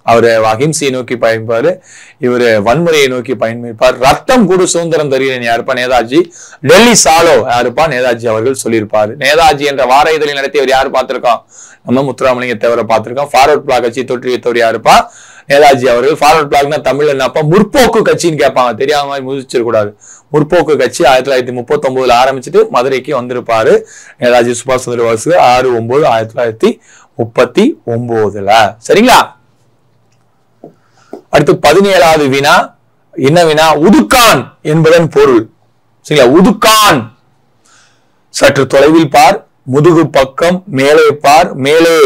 அவரு அகிம்சையை நோக்கி பயணிப்பாரு இவரு வன்முறையை நோக்கி பயணிப்பார் ரத்தம் கூடு சுதந்திரம் தருகிறேன் யாருப்பா நேதாஜி டெல்லி சாலோ யாருப்பா நேதாஜி அவர்கள் சொல்லியிருப்பாரு நேதாஜி என்ற வார இதழை நடத்தியவர் யாரு பார்த்திருக்கோம் நம்ம முத்துராமலிங்க தேவரை பார்த்திருக்கோம் ஃபார்வர்ட் பிளாக் கட்சி தோற்றுவித்தவர் யாருப்பா நேதாஜி அவர்கள் ஃபார்வர்ட் பிளாக்னா தமிழ்ல என்னப்பா முற்போக்கு கட்சின்னு கேட்பாங்க தெரியாம மாதிரி முதிச்சிடக்கூடாது முற்போக்கு கட்சி ஆயிரத்தி தொள்ளாயிரத்தி முப்பத்தி ஒன்பதுல ஆரம்பிச்சுட்டு மதுரைக்கு வந்திருப்பாரு நேதாஜி சுபாஷ் சந்திர போஸ் ஆறு ஒன்பது ஆயிரத்தி தொள்ளாயிரத்தி முப்பத்தி ஒன்பதுல சரிங்களா அடுத்து பதினேழாவது வினா என்ன வினா உதுக்கான் என்பதன் பொருள் சரிங்களா உதுக்கான் சற்று தொலைவில் பார் முதுகு பக்கம் மேலே பார் மேலே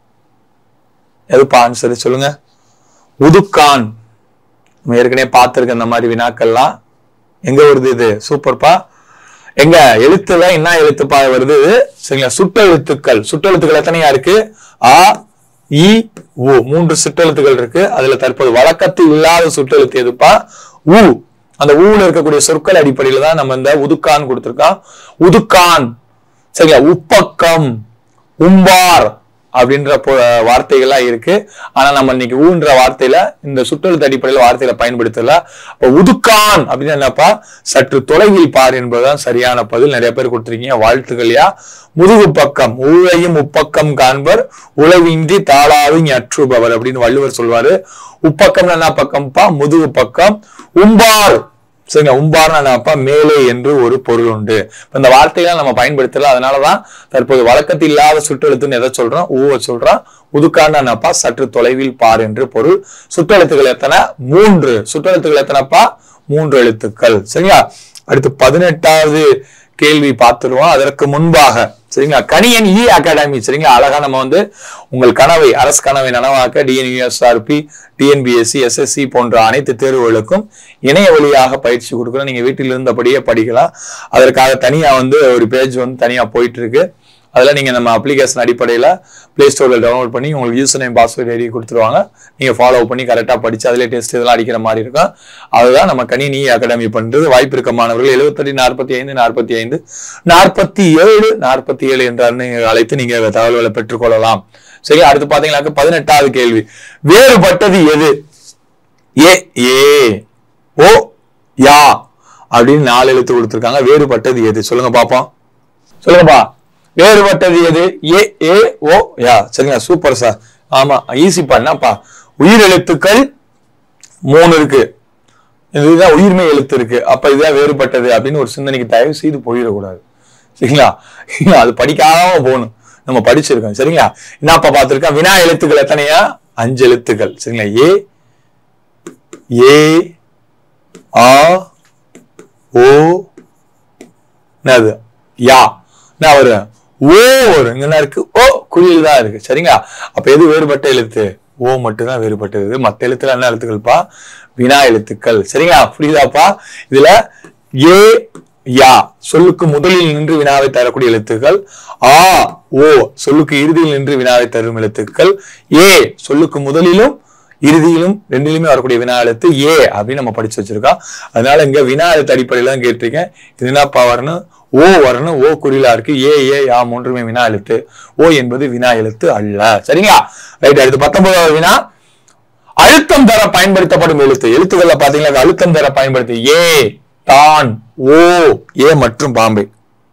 எதுப்பா ஆன்சர் சொல்லுங்க உதுக்கான் நம்ம ஏற்கனவே பார்த்திருக்க இந்த மாதிரி வினாக்கள்லாம் எங்க வருது இது சூப்பர்ப்பா எங்க எழுத்துல என்ன எழுத்துப்பா வருது இது சரிங்களா சுட்டெழுத்துக்கள் சுட்டெழுத்துக்கள் எத்தனையா இருக்கு ஆ இ உ மூன்று சுட்டெழுத்துக்கள் இருக்கு அதுல தற்போது வழக்கத்தில் இல்லாத சுட்டெழுத்து எதுப்பா உ அந்த ஊல இருக்கக்கூடிய சொற்கள் அடிப்படையில தான் நம்ம இந்த உதுக்கான் கொடுத்திருக்கோம் உதுக்கான் சரிங்களா உப்பக்கம் உம்பார் அப்படின்ற பொ- வார்த்தைகள்லாம் இருக்கு ஆனா நம்ம இன்னைக்கு ஊன்ற வார்த்தையில இந்த சுற்றெழுத்து அடிப்படையில வார்த்தையில பயன்படுத்தல அப்ப உதுக்கான் அப்படின்னு என்னப்பா சற்று தொலைவில் பார் என்பதுதான் சரியான பதில் நிறைய பேர் கொடுத்திருக்கீங்க வாழ்த்துக்கள்யா முதுகு பக்கம் ஊழையும் உப்பக்கம் காண்பர் உளவின்றி தாளாது அற்றுபவர் அப்படின்னு வள்ளுவர் சொல்வாரு உப்பக்கம் என்ன பக்கம்ப்பா முதுகு பக்கம் உம்பார் சரிங்க உம்பார்னா என்னப்பா மேலே என்று ஒரு பொருள் உண்டு இப்ப இந்த வார்த்தையெல்லாம் நம்ம பயன்படுத்தல அதனாலதான் தற்போது வழக்கத்தில் இல்லாத சுற்றெழுத்துன்னு எதை சொல்றோம் ஊவை சொல்றோம் உதுக்கான என்னப்பா சற்று தொலைவில் பார் என்று பொருள் சுற்றெழுத்துக்கள் எத்தனை மூன்று சுற்றெழுத்துக்கள் எத்தனைப்பா மூன்று எழுத்துக்கள் சரிங்களா அடுத்து பதினெட்டாவது கேள்வி பார்த்துருவோம் அதற்கு முன்பாக சரிங்களா கணியன் இ அகாடமி சரிங்களா அழகா நம்ம வந்து உங்கள் கனவை அரசு கனவை நனவாக்க டிஎன்யூஎஸ்ஆர்பி டிஎன்பிஎஸ்சி எஸ்எஸ்சி போன்ற அனைத்து தேர்வுகளுக்கும் இணைய வழியாக பயிற்சி கொடுக்குறோம் நீங்க வீட்டில் இருந்தபடியே படிக்கலாம் அதற்காக தனியா வந்து ஒரு பேஜ் வந்து தனியா போயிட்டு இருக்கு அதுல நீங்க நம்ம அப்ளிகேஷன் அடிப்படையில பிளே ஸ்டோர்ல டவுன்லோட் பண்ணி உங்களுக்கு யூசர் நேம் பாஸ்வேர்ட் எழுதி கொடுத்துருவாங்க நீங்க ஃபாலோ பண்ணி கரெக்டா படிச்சு அதுல டெஸ்ட் இதெல்லாம் அடிக்கிற மாதிரி இருக்கும் அதுதான் நம்ம கணினி அகாடமி பண்றது வாய்ப்பு இருக்க மாணவர்கள் எழுபத்தெட்டு நாற்பத்தி ஐந்து நாற்பத்தி ஐந்து நாற்பத்தி ஏழு நாற்பத்தி ஏழு என்ற எண்ணை அழைத்து நீங்க தகவல்களை பெற்றுக்கொள்ளலாம் சரி அடுத்து பாத்தீங்கன்னாக்க பதினெட்டாவது கேள்வி வேறுபட்டது எது ஏ ஏ ஓ யா அப்படின்னு நாலு எழுத்து கொடுத்திருக்காங்க வேறுபட்டது எது சொல்லுங்க பாப்போம் சொல்லுங்கப்பா வேறுபட்டது எது ஏ ஏ ஓ யா சரிங்களா சூப்பர் சார் ஆமா ஈஸிப்பா என்னப்பா உயிர் எழுத்துக்கள் மூணு இருக்கு இதுதான் உயிர்மை எழுத்து இருக்கு அப்ப இதுதான் வேறுபட்டது அப்படின்னு ஒரு சிந்தனைக்கு தயவு செய்து போயிடக்கூடாது சரிங்களா அது படிக்காம போகணும் நம்ம படிச்சிருக்கோம் சரிங்களா என்னப்பா பார்த்திருக்கோம் வினா எழுத்துக்கள் எத்தனையா அஞ்சு எழுத்துக்கள் சரிங்களா ஏ ஏ ஆ ஓ என்னது யா என்ன வரும் ஓ வரும் இங்க என்ன இருக்கு ஓ குயில் தான் இருக்கு சரிங்களா அப்ப எது வேறுபட்ட எழுத்து ஓ மட்டும் தான் வேறுபட்டது மத்த எழுத்துல என்ன எழுத்துக்கள்ப்பா வினா எழுத்துக்கள் சரிங்களா புரியுதாப்பா இதுல ஏ யா சொல்லுக்கு முதலில் நின்று வினாவை தரக்கூடிய எழுத்துக்கள் ஆ ஓ சொல்லுக்கு இறுதியில் நின்று வினாவை தரும் எழுத்துக்கள் ஏ சொல்லுக்கு முதலிலும் இறுதியிலும் ரெண்டிலுமே வரக்கூடிய வினா எழுத்து ஏ அப்படின்னு நம்ம படிச்சு வச்சிருக்கோம் அதனால இங்க வினா எழுத்து அடிப்படையில தான் கேட்டிருக்கேன் இது என்னப்பா வரணும் ஓ வரணும் ஓ குறிலா இருக்கு ஏ ஏ யா மூன்றுமே வினா எழுத்து ஓ என்பது வினா எழுத்து அல்ல சரிங்களா ரைட் அடுத்து பத்தொன்பதாவது வினா அழுத்தம் தர பயன்படுத்தப்படும் எழுத்து எழுத்துக்கள்ல பாத்தீங்கன்னா அழுத்தம் தர பயன்படுத்தி ஏ தான் ஓ ஏ மற்றும் பாம்பே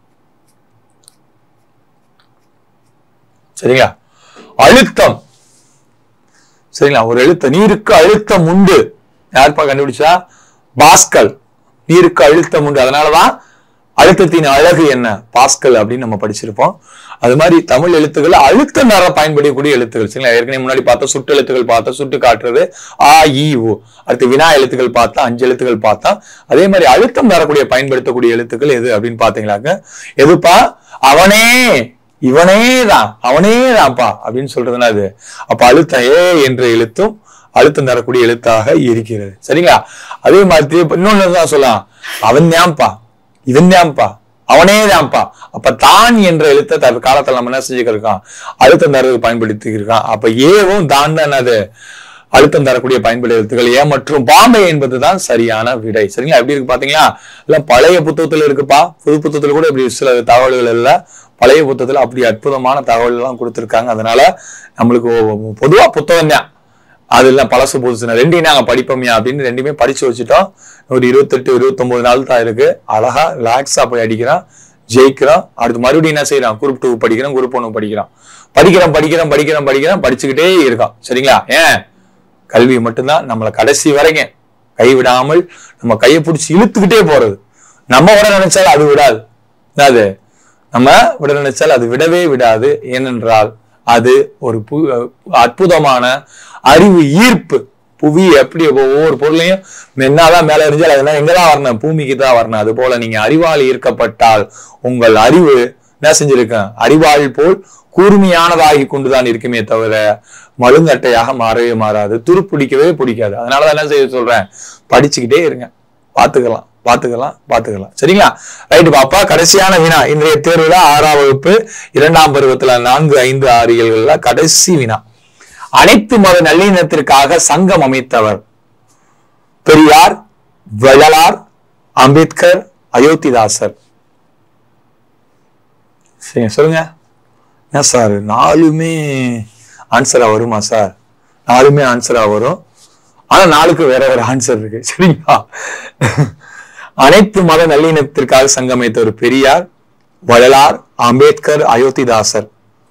சரிங்களா அழுத்தம் சரிங்களா ஒரு எழுத்து நீருக்கு அழுத்தம் உண்டு யாருப்பா கண்டுபிடிச்சா பாஸ்கல் நீருக்கு அழுத்தம் உண்டு அதனாலதான் அழுத்தத்தின் அழகு என்ன பாஸ்கல் அப்படின்னு நம்ம படிச்சிருப்போம் அது மாதிரி தமிழ் எழுத்துக்கள் அழுத்த நேர பயன்படக்கூடிய எழுத்துக்கள் சரிங்களா ஏற்கனவே முன்னாடி பார்த்தா சுட்டு எழுத்துக்கள் பார்த்தா சுட்டு காட்டுறது ஆ இ ஓ அடுத்து வினா எழுத்துக்கள் பார்த்தா அஞ்சு எழுத்துக்கள் பார்த்தா அதே மாதிரி அழுத்தம் தரக்கூடிய பயன்படுத்தக்கூடிய எழுத்துக்கள் எது அப்படின்னு பாத்தீங்களாக்க எதுப்பா அவனே இவனே தான் அவனே தான்ப்பா அப்படின்னு சொல்றதுனா அது அப்ப அழுத்தம் ஏ என்ற எழுத்தும் அழுத்தம் தரக்கூடிய எழுத்தாக இருக்கிறது சரிங்களா அதே மாதிரி இப்ப இன்னொன்னு தான் சொல்லலாம் அவன் தான்ப்பா இவன் தான்ப்பா அவனே தான்ப்பா அப்ப தான் என்ற எழுத்தை தற்காலத்துல நம்ம என்ன செஞ்சுக்கிருக்கான் அழுத்தம் தரதுக்கு பயன்படுத்தி இருக்கான் அப்ப ஏவும் தான் தான் என்னது அழுத்தம் தரக்கூடிய பயன்படு எழுத்துக்கள் ஏ மற்றும் பாம்பே என்பதுதான் சரியான விடை சரிங்களா எப்படி இருக்கு பாத்தீங்களா எல்லாம் பழைய புத்தகத்துல இருக்குப்பா புது புத்தகத்துல கூட இப்படி சில தகவல்கள் இல்ல பழைய புத்தகத்துல அப்படி அற்புதமான தகவல் எல்லாம் கொடுத்திருக்காங்க அதனால நம்மளுக்கு பொதுவா புத்தகம் தான் அதெல்லாம் பழசு புதுசுனா ரெண்டையும் நாங்க படிப்போம்யா அப்படின்னு ரெண்டுமே படிச்சு வச்சுட்டோம் ஒரு இருபத்தெட்டு இருபத்தொன்பது நாள் தான் இருக்கு அழகா ரிலாக்ஸா போய் அடிக்கிறான் ஜெயிக்கிறோம் அடுத்து மறுபடியும் என்ன செய்யறான் குரூப் டூ படிக்கிறோம் குரூப் ஒன்று படிக்கிறான் படிக்கிறோம் படிக்கிறோம் படிக்கிறோம் படிக்கிறோம் படிச்சுக்கிட்டே இருக்கான் சரிங்களா ஏன் கல்வி மட்டும்தான் நம்மளை கடைசி வரைக்கும் கைவிடாமல் நம்ம கையை பிடிச்சி இழுத்துக்கிட்டே போறது நம்ம விட நினைச்சால் அது விடாது அது நம்ம விட நினைச்சால் அது விடவே விடாது ஏனென்றால் அது ஒரு பு- அற்புதமான அறிவு ஈர்ப்பு புவி எப்படி ஒவ்வொரு பொருளையும் என்னதான் மேல எரிஞ்சால் அதெல்லாம் எங்கதான் வரணும் பூமிக்கு தான் வரணும் அது போல நீங்க அறிவால் ஈர்க்கப்பட்டால் உங்கள் அறிவு என்ன செஞ்சிருக்கேன் அறிவாள் போல் கூர்மையானதாகி கொண்டுதான் இருக்குமே தவிர மழுங்கட்டையாக மாறவே மாறாது துருப்பிடிக்கவே பிடிக்காது அதனாலதான் என்ன செய்ய சொல்றேன் படிச்சுக்கிட்டே இருங்க பாத்துக்கலாம் பாத்துக்கலாம் பாத்துக்கலாம் சரிங்களா ரைட்டு பாப்பா கடைசியான வினா இன்றைய தேர்வுல ஆறாம் வகுப்பு இரண்டாம் பருவத்துல நான்கு ஐந்து ஆறு ஏழுகள்ல கடைசி வினா அனைத்து மத நல்லிணத்திற்காக சங்கம் அமைத்தவர் பெரியார் வள்ளலார் அம்பேத்கர் அயோத்திதாசர் சரி சொல்லுங்க என்ன சார் நாலுமே ஆன்சரா வருமா சார் நாலுமே ஆன்சரா வரும் ஆனா நாளுக்கு வேற வேற ஆன்சர் இருக்கு சரிங்களா அனைத்து மத நல்லிணத்திற்காக சங்கமைத்தவர் பெரியார் வள்ளலார் அம்பேத்கர் அயோத்திதாசர்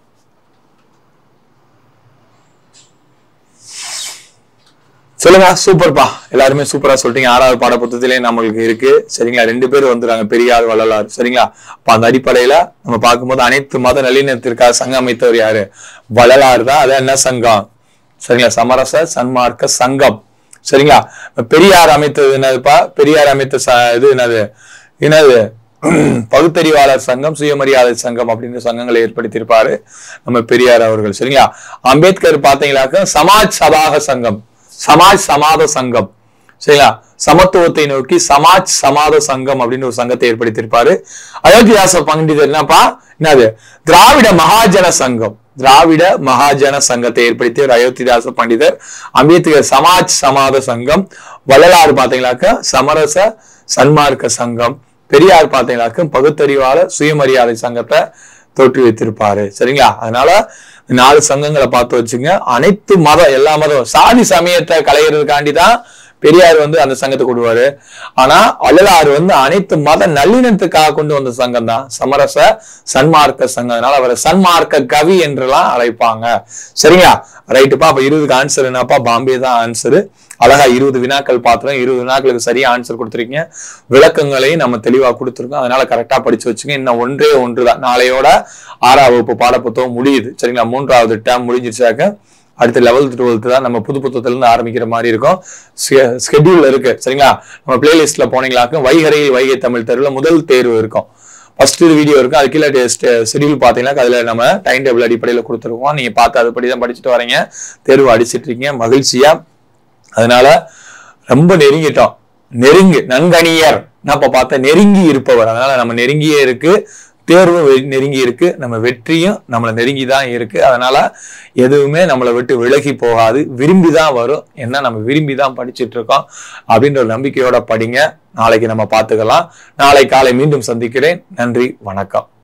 சொல்லுங்க சூப்பர்ப்பா எல்லாருமே சூப்பரா சொல்லிட்டீங்க ஆறாவது பாடப்புத்தகத்திலே நம்மளுக்கு இருக்கு சரிங்களா ரெண்டு பேர் வந்துறாங்க பெரியார் வள்ளலார் சரிங்களா அப்ப அந்த அடிப்படையில நம்ம பார்க்கும்போது அனைத்து மத நல்லிணத்திற்காக சங்கம் அமைத்தவர் யாரு வள்ளலார் தான் அது என்ன சங்கம் சரிங்களா சமரச சன்மார்க்க சங்கம் சரிங்களா இப்ப பெரியார் அமைத்தது என்னதுப்பா பெரியார் அமைத்த ச- இது என்னது என்னது பகுத்தறிவாளர் சங்கம் சுயமரியாதை சங்கம் அப்படின்ற சங்கங்களை ஏற்படுத்தியிருப்பாரு நம்ம பெரியார் அவர்கள் சரிங்களா அம்பேத்கர் பாத்தீங்கன்னாக்க சமாஜ் சபாக சங்கம் சமாஜ் சமாத சங்கம் சரிங்களா சமத்துவத்தை நோக்கி சமாஜ் சமாத சங்கம் அப்படின்னு ஒரு சங்கத்தை ஏற்படுத்தியிருப்பாரு அயோத்தியாச பண்டிதர் என்னப்பா என்னது திராவிட மகாஜன சங்கம் திராவிட மகாஜன சங்கத்தை ஏற்படுத்தியவர் அயோத்திதாச பண்டிதர் அம்பேத்கர் சமாஜ் சமாத சங்கம் வள்ளலார் பாத்தீங்கன்னாக்க சமரச சன்மார்க்க சங்கம் பெரியார் பாத்தீங்கன்னாக்க பகுத்தறிவாளர் சுயமரியாதை சங்கத்தை தோற்றி வைத்திருப்பாரு சரிங்களா அதனால இந்த நாலு சங்கங்களை பார்த்து வச்சுங்க அனைத்து மதம் எல்லா மதம் சாதி சமயத்தை களையிறதுக்காண்டி தான் பெரியார் வந்து அந்த சங்கத்தை கொண்டுவாரு ஆனா வள்ளலார் வந்து அனைத்து மத நல்லிணத்துக்காக கொண்டு வந்த சங்கம் தான் சமரச சன்மார்க்க சங்கம் அதனால அவரை சன்மார்க்க கவி என்றெல்லாம் அழைப்பாங்க சரிங்களா ரைட்டுப்பா அப்ப இருபதுக்கு ஆன்சர் என்னப்பா பாம்பே தான் ஆன்சர் அழகா இருபது வினாக்கள் பார்த்துறோம் இருபது வினாக்களுக்கு சரியா ஆன்சர் கொடுத்துருக்கீங்க விளக்கங்களையும் நம்ம தெளிவா கொடுத்துருக்கோம் அதனால கரெக்டா படிச்சு வச்சுங்க இன்னும் ஒன்றே ஒன்று தான் நாளையோட ஆறாம் வகுப்பு பாடப்புத்தகம் முடியுது சரிங்களா மூன்றாவது டேம் முடிஞ்சிருச்சாக்க அடுத்து லெவல்த் டுவெல்த் தான் நம்ம புது புத்தகத்துல இருந்து ஆரம்பிக்கிற மாதிரி இருக்கும் ஸ்கெடியூல் இருக்கு சரிங்களா நம்ம பிளேலிஸ்ட்ல போனீங்களாக்க வைகரையில் வைகை தமிழ் தெருவில் முதல் தேர்வு இருக்கும் ஃபர்ஸ்ட் வீடியோ இருக்கும் அது கீழே ஷெடியூல் பார்த்தீங்கன்னா அதுல நம்ம டைம் டேபிள் அடிப்படையில் கொடுத்துருக்கோம் நீங்க பார்த்து அதுபடி தான் படிச்சுட்டு வரீங்க தேர்வு அடிச்சிட்டு இருக்கீங்க மகிழ்ச்சியா அதனால ரொம்ப நெருங்கிட்டோம் நெருங்கு நன்கணியர் நான் இப்ப பார்த்தேன் நெருங்கி இருப்பவர் அதனால நம்ம நெருங்கியே இருக்கு தேர்வும் வெ- நெருங்கி இருக்கு நம்ம வெற்றியும் நம்மளை நெருங்கி தான் இருக்கு அதனால எதுவுமே நம்மளை விட்டு விலகி போகாது விரும்பி தான் வரும் என்ன நம்ம விரும்பி தான் படிச்சிட்டு இருக்கோம் அப்படின்ற ஒரு நம்பிக்கையோட படிங்க நாளைக்கு நம்ம பார்த்துக்கலாம் நாளை காலை மீண்டும் சந்திக்கிறேன் நன்றி வணக்கம்